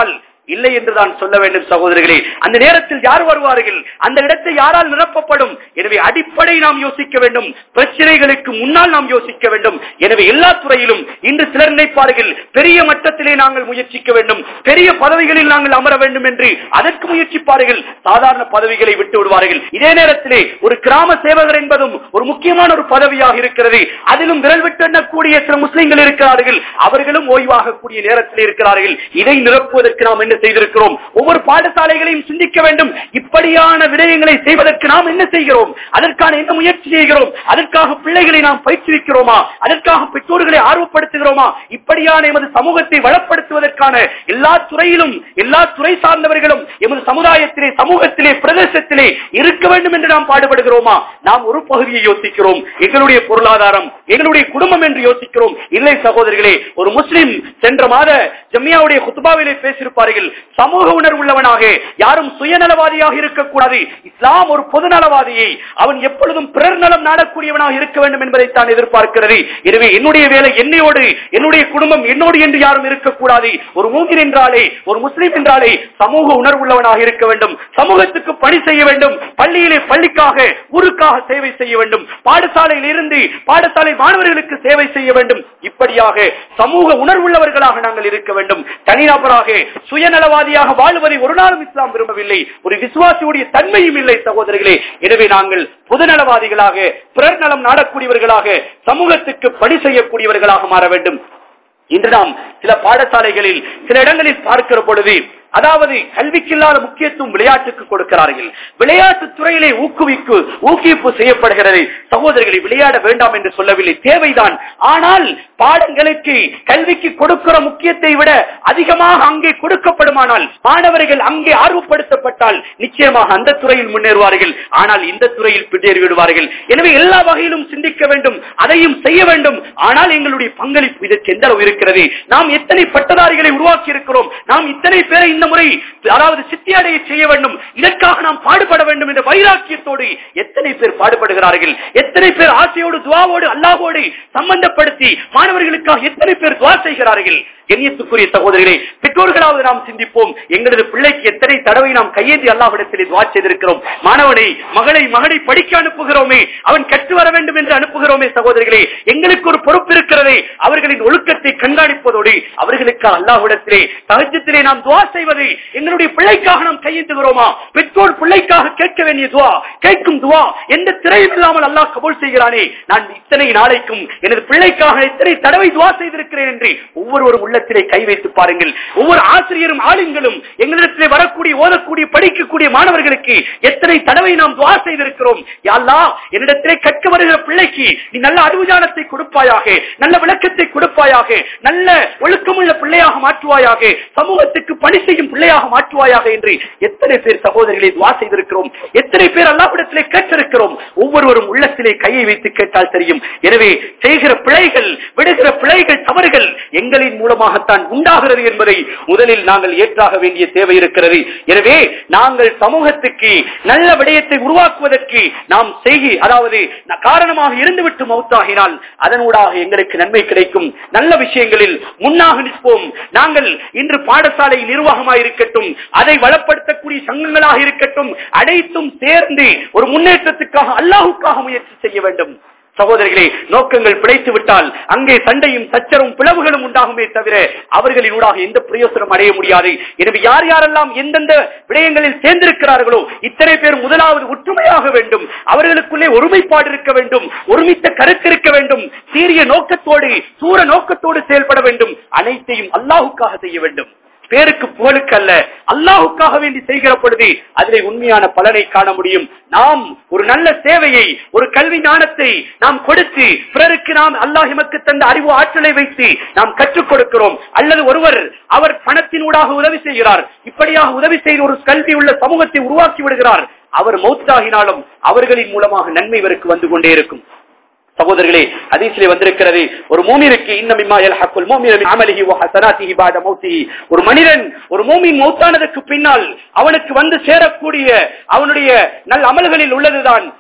A: இல்லை என்றுதான் சொல்ல வேண்டும் சகோதரர்களே அந்த நேரத்தில் யார் வருவார்கள் அந்த இடத்தை யாரால் நிரப்பப்படும் எனவே அடிப்படை நாம் யோசிக்க வேண்டும் பிரச்சனைகளுக்கு முன்னால் நாம் யோசிக்க வேண்டும் எனவே எல்லா துறையிலும் இன்று சிலர் நினைப்பார்கள் பெரிய மட்டத்திலே நாங்கள் முயற்சிக்க வேண்டும் பெரிய பதவிகளில் நாங்கள் அமர வேண்டும் என்று அதற்கு முயற்சிப்பார்கள் சாதாரண பதவிகளை விட்டு விடுவார்கள் இதே நேரத்திலே ஒரு கிராம சேவகர் என்பதும் ஒரு முக்கியமான ஒரு பதவியாக இருக்கிறது அதிலும் விரல் விட்டு எண்ணக்கூடிய சில முஸ்லிம்கள் இருக்கிறார்கள் அவர்களும் ஓய்வாகக்கூடிய நேரத்தில் இருக்கிறார்கள் இதை நிரப்புவதற்கு நாம் என்ன செய்திருக்கிறோம் ஒவ்வொரு பாடசாலைகளையும் சிந்திக்க வேண்டும் இப்படியான விடயங்களை செய்வதற்கு நாம் என்ன செய்கிறோம் அதற்கான என்ன முயற்சி செய்கிறோம் அதற்காக பிள்ளைகளை நாம் பயிற்றுவிக்கிறோமா அதற்காக பெற்றோர்களை ஆர்வப்படுத்துகிறோமா இப்படியான எமது சமூகத்தை வளப்படுத்துவதற்கான எல்லா துறையிலும் எல்லா துறை சார்ந்தவர்களும் எமது சமுதாயத்திலே சமூகத்திலே பிரதேசத்திலே இருக்க வேண்டும் என்று நாம் பாடுபடுகிறோமா நாம் ஒரு பகுதியை யோசிக்கிறோம் எங்களுடைய பொருளாதாரம் எங்களுடைய குடும்பம் என்று யோசிக்கிறோம் இல்லை சகோதரிகளே ஒரு முஸ்லிம் சென்ற மாத ஜம்மியாவுடைய குத்துபாவிலே பேசியிருப்பார்கள் சமூக உணர்வு உள்ளவனாக யாரும் சுயநலவாதியாக இருக்கக்கூடாது இஸ்லாம் ஒரு பொதுநலவாதியை அவன் எப்பொழுதும் பிறர் நலம் நாடக்கூடியவனாக இருக்க வேண்டும் என்பதைத்தான் எதிர்பார்க்கிறது எனவே என்னுடைய வேலை என்னையோடு என்னுடைய குடும்பம் என்னோடு என்று யாரும் இருக்கக்கூடாது ஒரு மூங்கில் என்றாலே ஒரு முஸ்லிம் என்றாலே சமூக உணர்வு உள்ளவனாக இருக்க வேண்டும் சமூகத்துக்கு பணி செய்ய வேண்டும் பள்ளியிலே பள்ளிக்காக ஊருக்காக சேவை செய்ய வேண்டும் பாடசாலையில் இருந்து பாடசாலை மாணவர்களுக்கு சேவை செய்ய வேண்டும் இப்படியாக சமூக உணர்வுள்ளவர்களாக நாங்கள் இருக்க வேண்டும் தனிநபராக சுயநலவாதியாக வாழ்வதை ஒரு நாளும் இஸ்லாம் விரும்பவில்லை ஒரு விசுவாசியுடைய தன்மையும் இல்லை சகோதரர்களே எனவே நாங்கள் பொதுநலவாதிகளாக பிறர் நலம் நாடக்கூடியவர்களாக சமூகத்துக்கு பணி செய்யக்கூடியவர்களாக மாற வேண்டும் இன்று நாம் சில பாடசாலைகளில் சில இடங்களில் பார்க்கிற பொழுது அதாவது கல்விக்கு இல்லாத முக்கியத்துவம் விளையாட்டுக்கு கொடுக்கிறார்கள் விளையாட்டு துறையிலே ஊக்குவிக்கு ஊக்குவிப்பு செய்யப்படுகிறது சகோதரிகளை விளையாட வேண்டாம் என்று சொல்லவில்லை தேவைதான் ஆனால் பாடங்களுக்கு கல்விக்கு கொடுக்கிற முக்கியத்தை விட அதிகமாக அங்கே கொடுக்கப்படுமானால் மாணவர்கள் அங்கே ஆர்வப்படுத்தப்பட்டால் நிச்சயமாக அந்த துறையில் முன்னேறுவார்கள் ஆனால் இந்த துறையில் பின்னேறி விடுவார்கள் எனவே எல்லா வகையிலும் சிந்திக்க வேண்டும் அதையும் செய்ய வேண்டும் ஆனால் எங்களுடைய பங்களிப்பு இதற்கு எந்த அளவு இருக்கிறது நாம் எத்தனை பட்டதாரிகளை உருவாக்கி இருக்கிறோம் நாம் இத்தனை பேரை இந்த முறை அதாவது சித்தியடைய செய்ய வேண்டும் இதற்காக நாம் பாடுபட வேண்டும் என்ற வைராக்கியத்தோடு எத்தனை பேர் பாடுபடுகிறார்கள் எத்தனை பேர் ஆசையோடு துவாவோடு அல்லாஹோடு சம்பந்தப்படுத்தி மாணவர்களுக்காக எத்தனை பேர் துவா செய்கிறார்கள் கண்ணியத்துக்குரிய சகோதரிகளே பெற்றோர்களாவது நாம் சிந்திப்போம் எங்களது பிள்ளைக்கு எத்தனை தடவை நாம் கையேந்தி அல்லாஹிடத்திலே துவா செய்திருக்கிறோம் மாணவனை மகளை மகனை படிக்க அனுப்புகிறோமே அவன் கற்று வர வேண்டும் என்று அனுப்புகிறோமே சகோதரிகளே எங்களுக்கு ஒரு பொறுப்பு இருக்கிறதே அவர்களின் ஒழுக்கத்தை கண்காணிப்பதோடு அவர்களுக்கு அல்லாஹிடத்திலே தகஜத்திலே நாம் துவா செய்வது எங்களுடைய பிள்ளைக்காக நாம் கையேந்துகிறோமா பெற்றோர் பிள்ளைக்காக கேட்க வேண்டிய துவா கேட்கும் துவா எந்த திரையும் இல்லாமல் அல்லாஹ் கபூல் செய்கிறானே நான் இத்தனை நாளைக்கும் எனது பிள்ளைக்காக எத்தனை தடவை துவா செய்திருக்கிறேன் என்று ஒவ்வொருவரும் உள்ளத்திலே கை வைத்து பாருங்கள் ஒவ்வொரு ஆசிரியரும் ஆளுங்களும் எங்களிடத்திலே வரக்கூடிய ஓதக்கூடிய படிக்கக்கூடிய மாணவர்களுக்கு எத்தனை தடவை நாம் துவா செய்திருக்கிறோம் யாழ்லா என்னிடத்திலே கற்க வருகிற பிள்ளைக்கு நீ நல்ல அறிவுஜானத்தை கொடுப்பாயாக நல்ல விளக்கத்தை கொடுப்பாயாக நல்ல ஒழுக்கமுள்ள பிள்ளையாக மாற்றுவாயாக சமூகத்துக்கு பணி செய்யும் பிள்ளையாக மாற்றுவாயாக என்று எத்தனை பேர் சகோதரிகளை துவா செய்திருக்கிறோம் எத்தனை பேர் அல்லாவிடத்திலே கேட்டிருக்கிறோம் ஒவ்வொருவரும் உள்ளத்திலே கையை வைத்து கேட்டால் தெரியும் எனவே செய்கிற பிழைகள் விடுகிற பிழைகள் தவறுகள் எங்களின் மூலமாகத்தான் உண்டாகிறது என்பதை முதலில் நாங்கள் ஏற்றாக வேண்டிய தேவை இருக்கிறது எனவே நாங்கள் சமூகத்துக்கு நல்ல விடயத்தை உருவாக்குவதற்கு நாம் செய்கி அதாவது காரணமாக இருந்துவிட்டு மௌத்தாகினால் அதனூடாக எங்களுக்கு நன்மை கிடைக்கும் நல்ல விஷயங்களில் முன்னாக நிற்போம் நாங்கள் இன்று பாடசாலை நிர்வாகமாக இருக்கட்டும் அதை வளப்படுத்தக்கூடிய சங்கங்களாக இருக்கட்டும் அனைத்தும் சேர்ந்து ஒரு முன்னேற்றத்துக்காக அல்லாஹுக்காக முயற்சி செய்ய வேண்டும் சகோதரிகளே நோக்கங்கள் பிழைத்து விட்டால் அங்கே சண்டையும் சச்சரும் பிளவுகளும் உண்டாகுமே தவிர அவர்களின் ஊடாக எந்த பிரயோசனம் அடைய முடியாது எனவே யார் யாரெல்லாம் எந்தெந்த விடயங்களில் சேர்ந்திருக்கிறார்களோ இத்தனை பேர் முதலாவது ஒற்றுமையாக வேண்டும் அவர்களுக்குள்ளே ஒருமைப்பாடு இருக்க வேண்டும் ஒருமித்த கருத்து இருக்க வேண்டும் சீரிய நோக்கத்தோடு சூர நோக்கத்தோடு செயல்பட வேண்டும் அனைத்தையும் அல்லாஹுக்காக செய்ய வேண்டும் பேருக்கு புகழுக்கு அல்ல அல்லாஹுக்காக வேண்டி செய்கிற பொழுது அதிலே உண்மையான பலனை காண முடியும் நாம் ஒரு நல்ல சேவையை ஒரு கல்வி ஞானத்தை நாம் கொடுத்து பிறருக்கு நாம் அல்லாஹ் எமக்கு தந்த அறிவு ஆற்றலை வைத்து நாம் கற்றுக் கொடுக்கிறோம் அல்லது ஒருவர் அவர் பணத்தினூடாக உதவி செய்கிறார் இப்படியாக உதவி செய்து ஒரு கல்வி உள்ள சமூகத்தை உருவாக்கி விடுகிறார் அவர் மௌத்தாகினாலும் அவர்களின் மூலமாக நன்மை இவருக்கு வந்து கொண்டே இருக்கும் சகோதரர்களே ஹதீஸிலே வந்திருக்கிறது ஒரு மூமினுக்கு இன்னமிம்மா யல்ஹக்குல் மூமின மின் அமலிஹி வ ஹஸனாத்திஹி பாத மௌத்திஹி ஒரு மனிதன் ஒரு மூமின் மௌத்தானதுக்கு பின்னால் அவனுக்கு வந்து சேரக்கூடிய அவனுடைய நல்ல அமல்களில் உள்ளதுதான்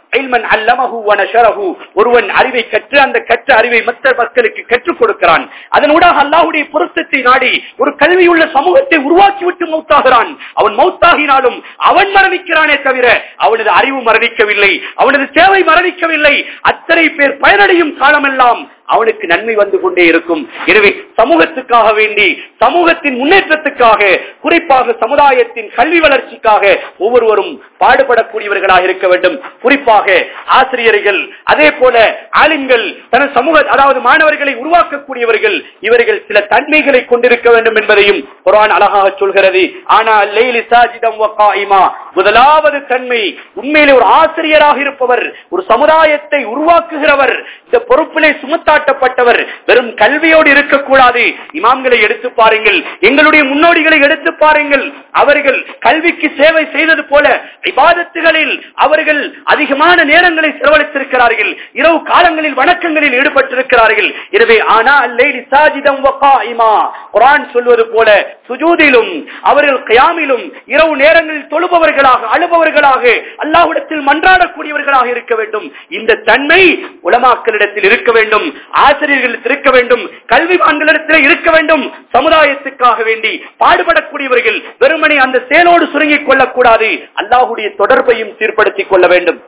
A: இல்மன் அல்லமஹு வ நஷரஹு ஒருவன் அறிவை கற்று அந்த கற்ற அறிவை மற்ற மக்களுக்கு கற்றுக் கொடுக்கிறான் அதனூடாக அல்லாஹ்வுடைய பொருத்தத்தை நாடி ஒரு கல்வியுள்ள சமூகத்தை உருவாக்கிவிட்டு மௌத்தாகிறான் அவன் மௌத்தாகினாலும் அவன் மரணிக்கிறானே தவிர அவனது அறிவு மரணிக்கவில்லை அவனது சேவை மரணிக்கவில்லை அத்தனை பேர் பயனடையும் காலமெல்லாம் அவனுக்கு நன்மை வந்து கொண்டே இருக்கும் எனவே சமூகத்துக்காக வேண்டி சமூகத்தின் முன்னேற்றத்துக்காக குறிப்பாக சமுதாயத்தின் கல்வி வளர்ச்சிக்காக ஒவ்வொருவரும் பாடுபடக்கூடியவர்களாக இருக்க வேண்டும் குறிப்பாக ஆசிரியர்கள் அதே போல ஆளுங்கள் தனது சமூக அதாவது மாணவர்களை உருவாக்கக்கூடியவர்கள் இவர்கள் சில தன்மைகளை கொண்டிருக்க வேண்டும் என்பதையும் குரான் அழகாக சொல்கிறது ஆனால் லைலி சாஜிதம் வ காயிமா. முதலாவது தன்மை உண்மையிலே ஒரு ஆசிரியராக இருப்பவர் ஒரு சமுதாயத்தை உருவாக்குகிறவர் இந்த பொறுப்பிலே சுமத்தாட்டப்பட்டவர் வெறும் கல்வியோடு இருக்கக்கூடாது இமாம்களை எடுத்து பாருங்கள் எங்களுடைய முன்னோடிகளை எடுத்து பாருங்கள் அவர்கள் கல்விக்கு சேவை செய்தது போல இபாதத்துகளில் அவர்கள் அதிகமான நேரங்களை செலவழித்திருக்கிறார்கள் இரவு காலங்களில் வணக்கங்களில் ஈடுபட்டிருக்கிறார்கள் எனவே ஆனா அல்லைலி சாஜிதம் வ காயிமா. குர்ஆன் சொல்வது போல சுஜூதிலும் அவர்கள் கியாமிலும் இரவு நேரங்களில் தொழுபவர்களாக அழுபவர்களாக அல்லாஹ்விடத்தில் மன்றாடக்கூடியவர்களாக இருக்க வேண்டும் இந்த தன்மை உலமாக்களிடத்தில் இருக்க வேண்டும் ஆசிரியர்களிடத்தில் இருக்க வேண்டும் கல்விமான்களிடத்தில் இருக்க வேண்டும் சமுதாயத்துக்காக வேண்டி பாடுபடக்கூடியவர்கள் வெறுமனே அந்த செயலோடு சுருங்கிக் கொள்ளக்கூடாது அல்லாஹுடைய தொடர்பையும் சீர்படுத்திக் கொள்ள வேண்டும்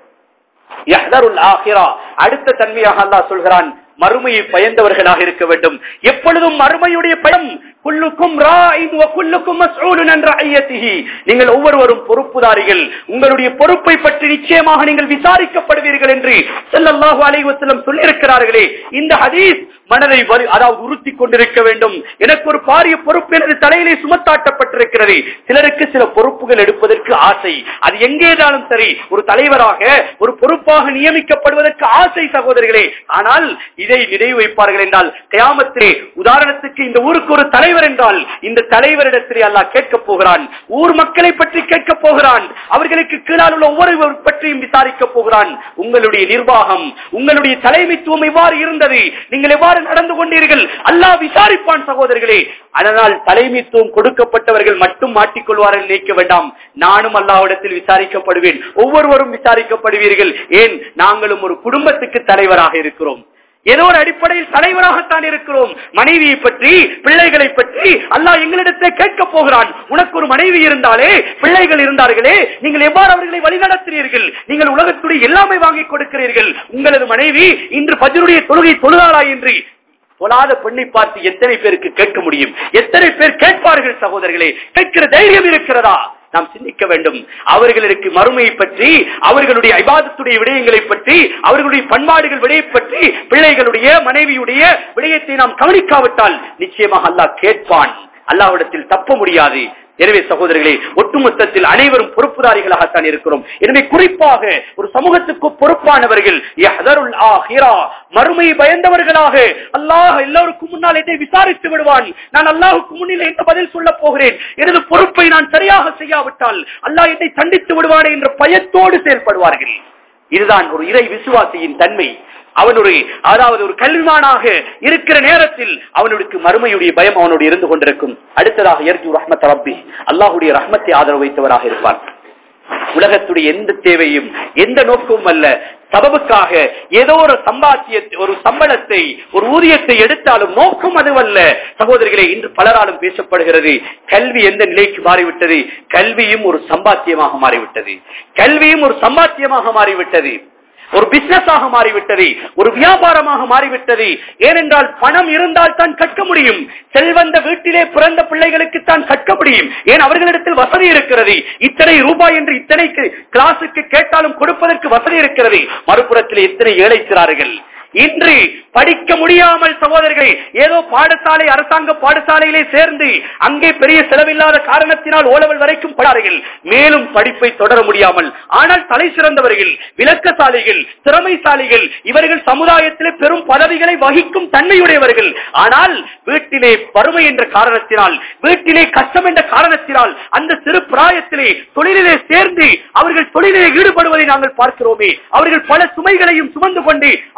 A: யஹ்தருல் ஆஹிரா அடுத்த தன்மையாக அல்லாஹ் சொல்கிறான் மறுமையை பயந்தவர்களாக இருக்க வேண்டும் எப்பொழுதும் மறுமையுடைய பயம் குல்லுக்கும் ராயின் வ குல்லுக்கும் மஸ்ஊலுன் அன் ரஅய்யத்திஹி நீங்கள் ஒவ்வொருவரும் பொறுப்புதாரிகள் உங்களுடைய பொறுப்பை பற்றி நிச்சயமாக நீங்கள் விசாரிக்கப்படுவீர்கள் என்று ஸல்லல்லாஹு அலைஹி வஸல்லம் சொல்லி இருக்கிறார்களே இந்த ஹதீஸ் மனதை வரு- அதாவது உறுத்தி கொண்டிருக்க வேண்டும் எனக்கு ஒரு பாரிய பொறுப்பு எனது தலையிலே சுமத்தாட்டப்பட்டிருக்கிறது சிலருக்கு சில பொறுப்புகள் எடுப்பதற்கு ஆசை அது எங்கேதாலும் சரி ஒரு தலைவராக ஒரு பொறுப்பாக நியமிக்கப்படுவதற்கு ஆசை சகோதரிகளே ஆனால் இதை நினைவு வைப்பார்கள் என்றால் கயாமத்திலே உதாரணத்துக்கு இந்த ஊருக்கு ஒரு தலைவர் என்றால் இந்த தலைவரிடத்திலே அல்லாஹ் கேட்கப் போகிறான் ஊர் மக்களை பற்றி கேட்கப் போகிறான் அவர்களுக்கு கீழால் உள்ள ஒவ்வொரு பற்றியும் விசாரிக்கப் போகிறான் உங்களுடைய நிர்வாகம் உங்களுடைய தலைமைத்துவம் எவ்வாறு இருந்தது நீங்கள் எவ்வாறு நடந்து கொண்டீர்கள் அல்லாஹ் விசாரிப்பான் சகோதரர்களே அதனால் தலைமைத்துவம் கொடுக்கப்பட்டவர்கள் மட்டும் மாட்டிக்கொள்வார்கள் நினைக்க வேண்டாம் நானும் அல்லாஹ்விடத்தில் விசாரிக்கப்படுவேன் ஒவ்வொருவரும் விசாரிக்கப்படுவீர்கள் ஏன் நாங்களும் ஒரு குடும்பத்துக்கு தலைவராக இருக்கிறோம் ஏதோ ஒரு அடிப்படையில் தலைவராகத்தான் இருக்கிறோம் மனைவியை பற்றி பிள்ளைகளை பற்றி அல்லாஹ் எங்களிடத்தை கேட்க போகிறான் உனக்கு ஒரு மனைவி இருந்தாலே பிள்ளைகள் இருந்தார்களே நீங்கள் எவ்வாறு அவர்களை வழிநடத்தினீர்கள் நீங்கள் உலகத்துடைய எல்லாமே வாங்கி கொடுக்கிறீர்கள் உங்களது மனைவி இன்று பஜருடைய தொழுகை தொழுதாளா என்று தொழாத பெண்ணை பார்த்து எத்தனை பேருக்கு கேட்க முடியும் எத்தனை பேர் கேட்பார்கள் சகோதரர்களே கேட்கிற தைரியம் இருக்கிறதா நாம் சிந்திக்க வேண்டும் அவர்களுக்கு மறுமையை பற்றி அவர்களுடைய ஐபாதத்துடைய விடயங்களை பற்றி அவர்களுடைய பண்பாடுகள் விடயை பற்றி பிள்ளைகளுடைய மனைவியுடைய விடயத்தை நாம் கவனிக்காவிட்டால் நிச்சயமாக அல்லாஹ் கேட்பான் அல்லாஹ்விடத்தில் தப்ப முடியாது எனவே சகோதரர்களே ஒட்டுமொத்தத்தில் அனைவரும் பொறுப்புதாரிகளாகத்தான் இருக்கிறோம் எனவே குறிப்பாக ஒரு சமூகத்துக்கு பொறுப்பானவர்கள் யஹ்தருல் ஆஹிரா மறுமை பயந்தவர்களாக அல்லாஹ் எல்லோருக்கும் முன்னால் என்னை விசாரித்து விடுவான் நான் அல்லாஹுக்கு முன்னில் என்ன பதில் சொல்ல போகிறேன் எனது பொறுப்பை நான் சரியாக செய்யாவிட்டால் அல்லாஹ் என்னை தண்டித்து விடுவானே என்ற பயத்தோடு செயல்படுவார்கள் இதுதான் ஒரு இறை விசுவாசியின் தன்மை அவன் ஒரு அதாவது ஒரு கல்விமானாக இருக்கிற நேரத்தில் அவனுக்கு மறுமையுடைய பயம் அவனோடு இருந்து கொண்டிருக்கும் அடுத்ததாக எர்ஜு ரஹ்மத் ரப்பி அல்லாஹுடைய ரஹ்மத்தை ஆதரவு வைத்தவராக இருப்பார் உலகத்துடைய எந்த தேவையும் எந்த நோக்கமும் அல்ல சபபுக்காக ஏதோ ஒரு சம்பாத்திய ஒரு சம்பளத்தை ஒரு ஊதியத்தை எடுத்தாலும் நோக்கம் அதுவல்ல சகோதரிகளே இன்று பலராலும் பேசப்படுகிறது கல்வி எந்த நிலைக்கு மாறிவிட்டது கல்வியும் ஒரு சம்பாத்தியமாக மாறிவிட்டது கல்வியும் ஒரு சம்பாத்தியமாக மாறிவிட்டது ஒரு பிசினஸாக மாறிவிட்டது ஒரு வியாபாரமாக மாறிவிட்டது ஏனென்றால் பணம் இருந்தால் தான் கற்க முடியும் செல்வந்த வீட்டிலே பிறந்த பிள்ளைகளுக்கு தான் கற்க முடியும் ஏன் அவர்களிடத்தில் வசதி இருக்கிறது இத்தனை ரூபாய் என்று இத்தனை கிளாஸுக்கு கேட்டாலும் கொடுப்பதற்கு வசதி இருக்கிறது மறுபுறத்தில் எத்தனை ஏழைக்கிறார்கள் இன்று படிக்க முடியாமல் சகோதரர்களை ஏதோ பாடசாலை அரசாங்க பாடசாலையிலே சேர்ந்து அங்கே பெரிய செலவில்லாத காரணத்தினால் ஓலவல் வரைக்கும் படார்கள் மேலும் படிப்பை தொடர முடியாமல் ஆனால் தலை சிறந்தவர்கள் விளக்கசாலிகள் திறமைசாலிகள் இவர்கள் சமுதாயத்திலே பெரும் பதவிகளை வகிக்கும் தன்மையுடையவர்கள் ஆனால் வீட்டிலே வறுமை என்ற காரணத்தினால் வீட்டிலே கஷ்டம் என்ற காரணத்தினால் அந்த சிறு பிராயத்திலே தொழிலிலே சேர்ந்து அவர்கள் தொழிலிலே ஈடுபடுவதை நாங்கள் பார்க்கிறோமே அவர்கள் பல சுமைகளையும் சுமந்து கொண்டு அவர்களை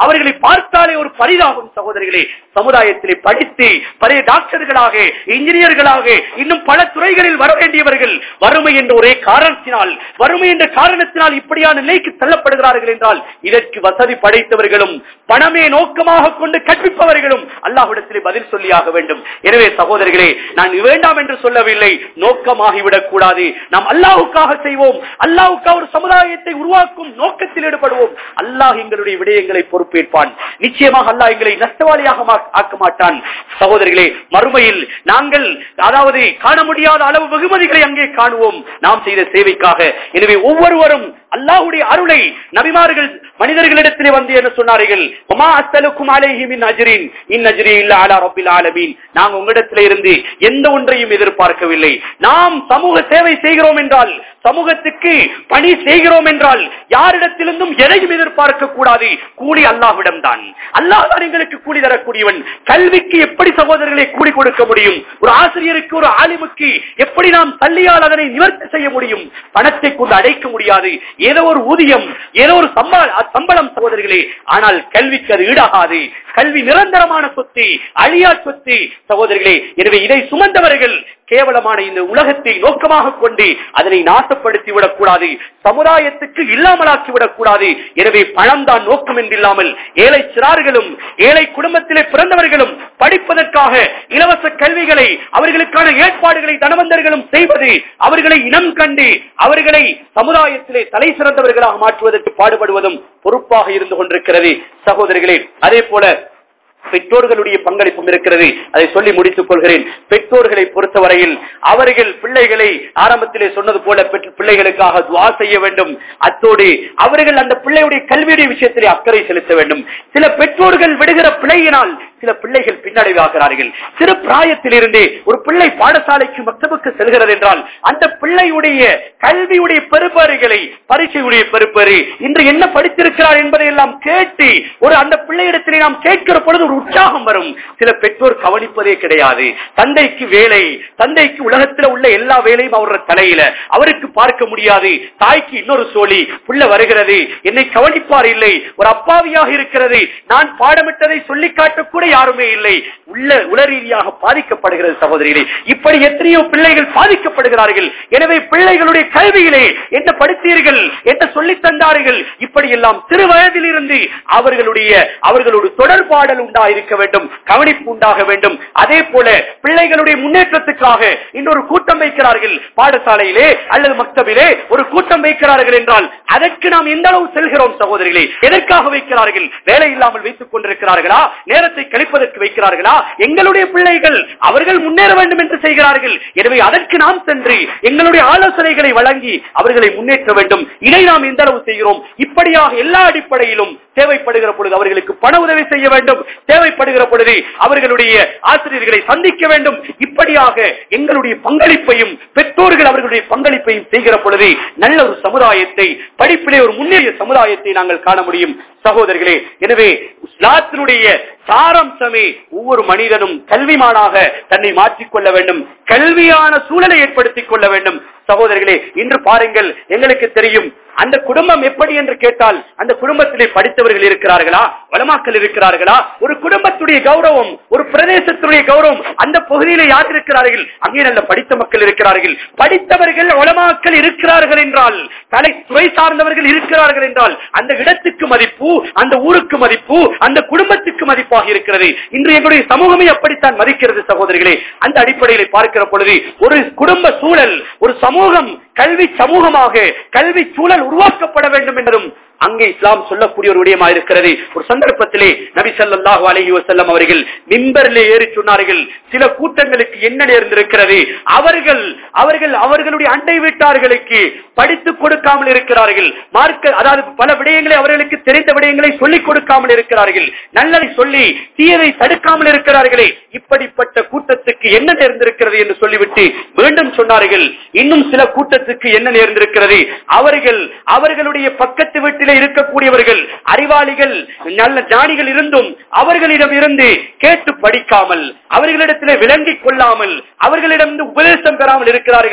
B: பார்த்தாலே ஒரு பரிதாபம் சகோதரிகளே சமுதாயத்திலே படித்து பழைய டாக்டர்களாக இன்ஜினியர்களாக இன்னும் பல துறைகளில் வர வேண்டியவர்கள் வறுமை என்ற ஒரே காரணத்தினால் வறுமை என்ற காரணத்தினால் இப்படியான நிலைக்கு தள்ளப்படுகிறார்கள் என்றால் இதற்கு வசதி படைத்தவர்களும் பணமே நோக்கமாக கொண்டு கற்பிப்பவர்களும் அல்லாஹ்விடத்திலே பதில் சொல்லியாக வேண்டும் எனவே சகோதரிகளே நான் வேண்டாம் என்று சொல்லவில்லை நோக்கமாகிவிடக் கூடாது நாம் அல்லாஹுக்காக செய்வோம் அல்லாஹுக்காக ஒரு சமுதாயத்தை உருவாக்கும் நோக்கத்தில் ஈடுபடுவோம் அல்லாஹ் எங்களுடைய விடயங்களை பொறுப்பேற்பான் நிச்சயமாக அல்லாஹ் எங்களை நஷ்டவாளியாக மா- ஆக்க மாட்டான் சகோதரிகளே மறுமையில் நாங்கள் அதாவது காண முடியாத அளவு வெகுமதிகளை அங்கே காணுவோம் நாம் செய்த சேவைக்காக எனவே ஒவ்வொருவரும் அல்லாஹ்வுடைய அருளை நபிமார்கள் மனிதர்களிடத்திலே வந்து என்ன சொன்னார்கள் "வமா அஸ்அலுக்கும் அலைஹி மின் அஜ்ரின் இன் அஜ்ரி இல்லா அலா ரப்பில் ஆலமீன் நாங்க உங்களிடத்திலே இருந்து எந்த ஒன்றையும் எதிர்பார்க்கவில்லை நாம் சமூக சேவை செய்கிறோம் என்றால் சமூகத்துக்கு பணி செய்கிறோம் என்றால் யாரிடத்திலிருந்தும் எதையும் எதிர்பார்க்க கூடாது கூலி அல்லாஹ்விடம் தான் அல்லாஹ் தான் எங்களுக்கு கூலி தரக்கூடியவன் கல்விக்கு எப்படி சகோதரர்களை கூலி கொடுக்க முடியும் ஒரு ஆசிரியருக்கு ஒரு ஆலிமுக்கு எப்படி நாம் தள்ளியால் அதனை நிவர்த்தி செய்ய முடியும் பணத்தை கொண்டு அடைக்க முடியாது ஏதோ ஒரு ஊதியம் ஏதோ ஒரு சம்பள சம்பளம் சகோதரிகளே ஆனால் கல்விக்கு அது ஈடாகாது கல்வி நிரந்தரமான சொத்து அழியா சொத்து சகோதரிகளே எனவே இதை சுமந்தவர்கள் கேவலமான இந்த உலகத்தை நோக்கமாக கொண்டு அதனை நாசப்படுத்தி விடக்கூடாது சமுதாயத்துக்கு இல்லாமலாக்கி விடக்கூடாது எனவே பணம் தான் நோக்கம் என்றில்லாமல் ஏழை சிறார்களும் ஏழை குடும்பத்திலே பிறந்தவர்களும் படிப்பதற்காக இலவச கல்விகளை அவர்களுக்கான ஏற்பாடுகளை தனவந்தர்களும் செய்வது அவர்களை இனம் கண்டு அவர்களை சமுதாயத்திலே தலை சிறந்தவர்களாக மாற்றுவதற்கு பாடுபடுவதும் பொறுப்பாக இருந்து கொண்டிருக்கிறது சகோதரிகளே அதே போல பெற்றோர்களுடைய பங்களிப்பும் இருக்கிறது அதை சொல்லி முடித்துக் கொள்கிறேன் பெற்றோர்களை பொறுத்தவரையில் அவர்கள் பிள்ளைகளை ஆரம்பத்திலே சொன்னது போல பெற்ற பிள்ளைகளுக்காக துவா செய்ய வேண்டும் அத்தோடு அவர்கள் அந்த பிள்ளையுடைய கல்வியுடைய விஷயத்திலே அக்கறை செலுத்த வேண்டும் சில பெற்றோர்கள் விடுகிற பிள்ளையினால் சில பிள்ளைகள் பின்னடைவாகிறார்கள் சிறு பிராயத்திலிருந்தே ஒரு பிள்ளை பாடசாலைக்கு மக்தபுக்கு செல்கிறது என்றால் அந்த பிள்ளையுடைய கல்வியுடைய பெறுபேறுகளை பரீட்சையுடைய பெறுபேறு இன்று என்ன படித்திருக்கிறார் என்பதை எல்லாம் கேட்டு ஒரு அந்த பிள்ளையிடத்திலே நாம் கேட்கிற பொழுது ஒரு உற்சாகம் வரும் சில பெற்றோர் கவனிப்பதே கிடையாது தந்தைக்கு வேலை தந்தைக்கு உலகத்தில் உள்ள எல்லா வேலையும் அவரோட தலையில அவருக்கு பார்க்க முடியாது தாய்க்கு இன்னொரு சோழி புள்ள வருகிறது என்னை கவனிப்பார் இல்லை ஒரு அப்பாவியாக இருக்கிறது நான் பாடமிட்டதை சொல்லி காட்டக்கூட யாருமே இல்லை உள்ள உளரீதியாக பாதிக்கப்படுகிறது சகோதரிகளே இப்படி எத்தனையோ பிள்ளைகள் பாதிக்கப்படுகிறார்கள் எனவே பிள்ளைகளுடைய கல்வியிலே என்ன படித்தீர்கள் என்ன சொல்லித் தந்தார்கள் இப்படி எல்லாம் சிறு வயதில் இருந்து அவர்களுடைய அவர்களோடு தொடர்பாடல் உண்டாயிருக்க வேண்டும் கவனிப்பு உண்டாக வேண்டும் அதே போல பிள்ளைகளுடைய முன்னேற்றத்துக்காக இன்னொரு கூட்டம் வைக்கிறார்கள் பாடசாலையிலே அல்லது மக்தபிலே ஒரு கூட்டம் வைக்கிறார்கள் என்றால் அதற்கு நாம் எந்த அளவு செல்கிறோம் சகோதரிகளே எதற்காக வைக்கிறார்கள் வேலை இல்லாமல் வைத்துக் கொண்டிருக்கிறார்களா நேரத்தை கழிப்பதற்கு வைக்கிறார்களா எங்களுடைய பிள்ளைகள் அவர்கள் முன்னேற வேண்டும் என்று செய்கிறார்கள் எனவே அதற்கு நாம் சென்று எங்களுடைய ஆலோசனைகளை வழங்கி அவர்களை முன்னேற்ற வேண்டும் இதை நாம் எந்த அளவு செய்கிறோம் இப்படியாக எல்லா அடிப்படையிலும் தேவைப்படுகிற பொழுது அவர்களுக்கு பண உதவி செய்ய வேண்டும் தேவைப்படுகிற பொழுது அவர்களுடைய ஆசிரியர்களை சந்திக்க வேண்டும் இப்படியாக எங்களுடைய பங்களிப்பையும் பெற்றோர்கள் அவர்களுடைய பங்களிப்பையும் செய்கிற பொழுது நல்ல ஒரு சமுதாயத்தை படிப்பிலே ஒரு முன்னேறிய சமுதாயத்தை நாங்கள் காண முடியும் சகோதரர்களே எனவே இஸ்லாத்தினுடைய சாரம்சமே ஒவ்வொரு மனிதனும் கல்விமானாக தன்னை மாற்றிக்கொள்ள வேண்டும் கல்வியான சூழலை ஏற்படுத்திக் கொள்ள வேண்டும் சகோதரர்களே இன்று பாருங்கள் எங்களுக்கு தெரியும் அந்த குடும்பம் எப்படி என்று கேட்டால் அந்த குடும்பத்திலே படித்தவர்கள் இருக்கிறார்களா வளமாக்கல் இருக்கிறார்களா ஒரு குடும்பத்துடைய கௌரவம் ஒரு பிரதேசத்துடைய கௌரவம் அந்த பகுதியிலே யார் இருக்கிறார்கள் அங்கே நல்ல படித்த மக்கள் இருக்கிறார்கள் படித்தவர்கள் வளமாக்கல் இருக்கிறார்கள் என்றால் தலை துறை சார்ந்தவர்கள் இருக்கிறார்கள் என்றால் அந்த இடத்துக்கு மதிப்பு அந்த ஊருக்கு மதிப்பு அந்த குடும்பத்துக்கு மதிப்பாக இருக்கிறது இன்று எங்களுடைய சமூகமே அப்படித்தான் மதிக்கிறது சகோதரிகளே அந்த அடிப்படையில் பார்க்கிற பொழுது ஒரு குடும்ப சூழல் ஒரு சமூகம் கல்வி சமூகமாக கல்வி சூழல் உருவாக்கப்பட வேண்டும் என்பதும் அங்கே இஸ்லாம் சொல்லக்கூடிய ஒரு விடயமா இருக்கிறது ஒரு சந்தர்ப்பத்திலே நபி ஸல்லல்லாஹு அலைஹி வஸல்லம் அவர்கள் மிம்பரிலே ஏறி சொன்னார்கள் சில கூட்டங்களுக்கு என்ன நேர்ந்திருக்கிறது அவர்கள் அவர்கள் அவர்களுடைய அண்டை வீட்டார்களுக்கு படித்துக் கொடுக்காமல் இருக்கிறார்கள் மார்க்க அதாவது பல விடயங்களை அவர்களுக்கு தெரிந்த விடயங்களை சொல்லிக் கொடுக்காமல் இருக்கிறார்கள் நல்லதை சொல்லி தீயதை தடுக்காமல் இருக்கிறார்களே இப்படிப்பட்ட கூட்டத்துக்கு என்ன நேர்ந்திருக்கிறது என்று சொல்லிவிட்டு மீண்டும் சொன்னார்கள் இன்னும் சில கூட்டத்துக்கு என்ன நேர்ந்திருக்கிறது அவர்கள் அவர்களுடைய பக்கத்து வீட்டிலே இருக்கக்கூடியவர்கள் அறிவாளிகள் நல்ல ஞானிகள் இருந்தும் அவர்களிடம் இருந்து கேட்டு படிக்காமல் அவர்களிடத்திலே விளங்கிக் கொள்ளாமல் அவர்களிடம் உபதேசம் பெறாமல் இருக்கிறார்களே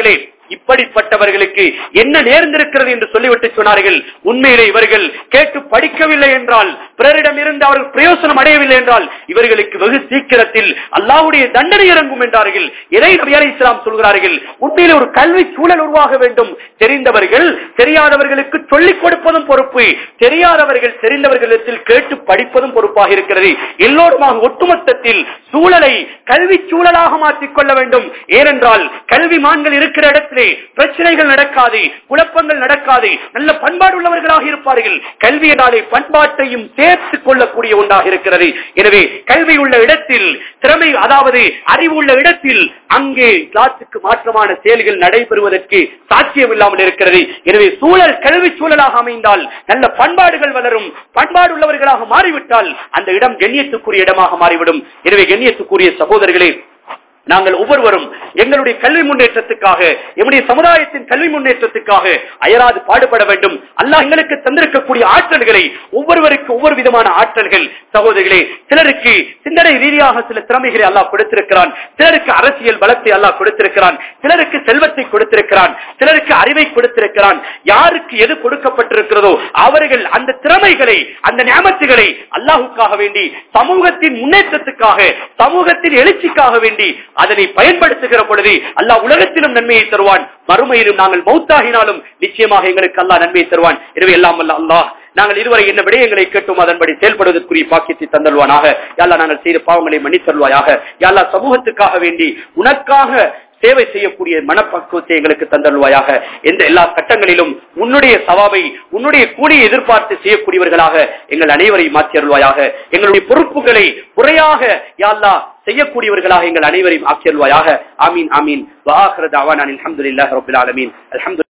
B: இப்படிப்பட்டவர்களுக்கு என்ன நேர்ந்திருக்கிறது என்று சொல்லிவிட்டு சொன்னார்கள் உண்மையிலே இவர்கள் கேட்டு படிக்கவில்லை என்றால் பிறரிடம் இருந்து அவர்கள் பிரயோசனம் அடையவில்லை என்றால் இவர்களுக்கு வெகு சீக்கிரத்தில் அல்லாஹ்வுடைய தண்டனை இறங்கும் என்றார்கள் இறை நபி அலைஹிஸ் ஸலாம் சொல்கிறார்கள் உண்மையிலே ஒரு கல்வி சூழல் உருவாக வேண்டும் தெரிந்தவர்கள் தெரியாதவர்களுக்கு சொல்லிக் கொடுப்பதும் பொறுப்பு தெரியாதவர்கள் தெரிந்தவர்களிடத்தில் கேட்டு படிப்பதும் பொறுப்பாக இருக்கிறது எல்லோருமாக ஒட்டுமொத்தத்தில் சூழலை கல்வி சூழலாக மாற்றிக் கொள்ள வேண்டும் ஏனென்றால் கல்விமான்கள் இருக்கிற இடத்திலே பிரச்சனைகள் நடக்காது குழப்பங்கள் நடக்காது நல்ல பண்பாடு உள்ளவர்களாக இருப்பார்கள் கல்வி என்றாலே பண்பாட்டையும் சேர்த்துக் கொள்ளக்கூடிய ஒன்றாக இருக்கிறது எனவே கல்வி உள்ள இடத்தில் திறமை அதாவது அறிவு உள்ள இடத்தில் அங்கே கிளாஸுக்கு மாற்றமான செயல்கள் நடைபெறுவதற்கு சாத்தியம் இல்லாமல் இருக்கிறது எனவே சூழல் கல்வி சூழலாக அமைந்தால் நல்ல பண்பாடுகள் வளரும் பண்பாடு உள்ளவர்களாக மாறிவிட்டால் அந்த இடம் கண்ணியத்துக்குரிய இடமாக மாறிவிடும் எனவே கண்ணியத்துக்குரிய சகோதரர்களே நாங்கள் ஒவ்வொருவரும் எங்களுடைய கல்வி முன்னேற்றத்துக்காக எங்களுடைய சமுதாயத்தின் கல்வி முன்னேற்றத்துக்காக அயராது பாடுபட வேண்டும் அல்லாஹ் எங்களுக்கு தந்திருக்கக்கூடிய ஆற்றல்களை ஒவ்வொருவருக்கு ஒவ்வொரு விதமான ஆற்றல்கள் சகோதரிகளே சிலருக்கு சிந்தனை ரீதியாக சில திறமைகளை அல்லாஹ் கொடுத்திருக்கிறான் சிலருக்கு அரசியல் பலத்தை அல்லாஹ் கொடுத்திருக்கிறான் சிலருக்கு செல்வத்தை கொடுத்திருக்கிறான் சிலருக்கு அறிவை கொடுத்திருக்கிறான் யாருக்கு எது கொடுக்கப்பட்டிருக்கிறதோ அவர்கள் அந்த திறமைகளை அந்த ஞாபகத்துகளை அல்லாஹுக்காக வேண்டி சமூகத்தின் முன்னேற்றத்துக்காக சமூகத்தின் எழுச்சிக்காக வேண்டி அதனை பயன்படுத்துகிற பொழுது அல்லாஹ் உலகத்திலும் நன்மையை தருவான் மறுமையிலும் நாங்கள் மௌத்தாகினாலும் நிச்சயமாக எங்களுக்கு அல்லாஹ் நன்மையை தருவான் எனவே எல்லாம் அல்ல அல்லாஹ் நாங்கள் இதுவரை என்ன விடயங்களை கேட்டோம் அதன்படி செயல்படுவதற்குரிய பாக்கியத்தை தந்தல்வானாக யாழ்லா நாங்கள் செய்த பாவங்களை மன்னித்தருவாயாக யாழ்லா சமூகத்துக்காக வேண்டி உனக்காக சேவை செய்யக்கூடிய மனப்பக்குவத்தை எங்களுக்கு தந்தல்வாயாக எந்த எல்லா கட்டங்களிலும் உன்னுடைய சவாபை உன்னுடைய கூடிய எதிர்பார்த்து செய்யக்கூடியவர்களாக எங்கள் அனைவரையும் மாற்றி அருள்வாயாக எங்களுடைய பொறுப்புகளை குறையாக யாழ்லா செய்யக்கூடியவர்களாக எங்கள் அனைவரையும் ஆக்கி அருள்வாயாக ஆமீன் ஆமீன் வாஹரத் அவான் அலமதுல்லாஹ் ரபுல் ஆலமீன் அல்ஹம்து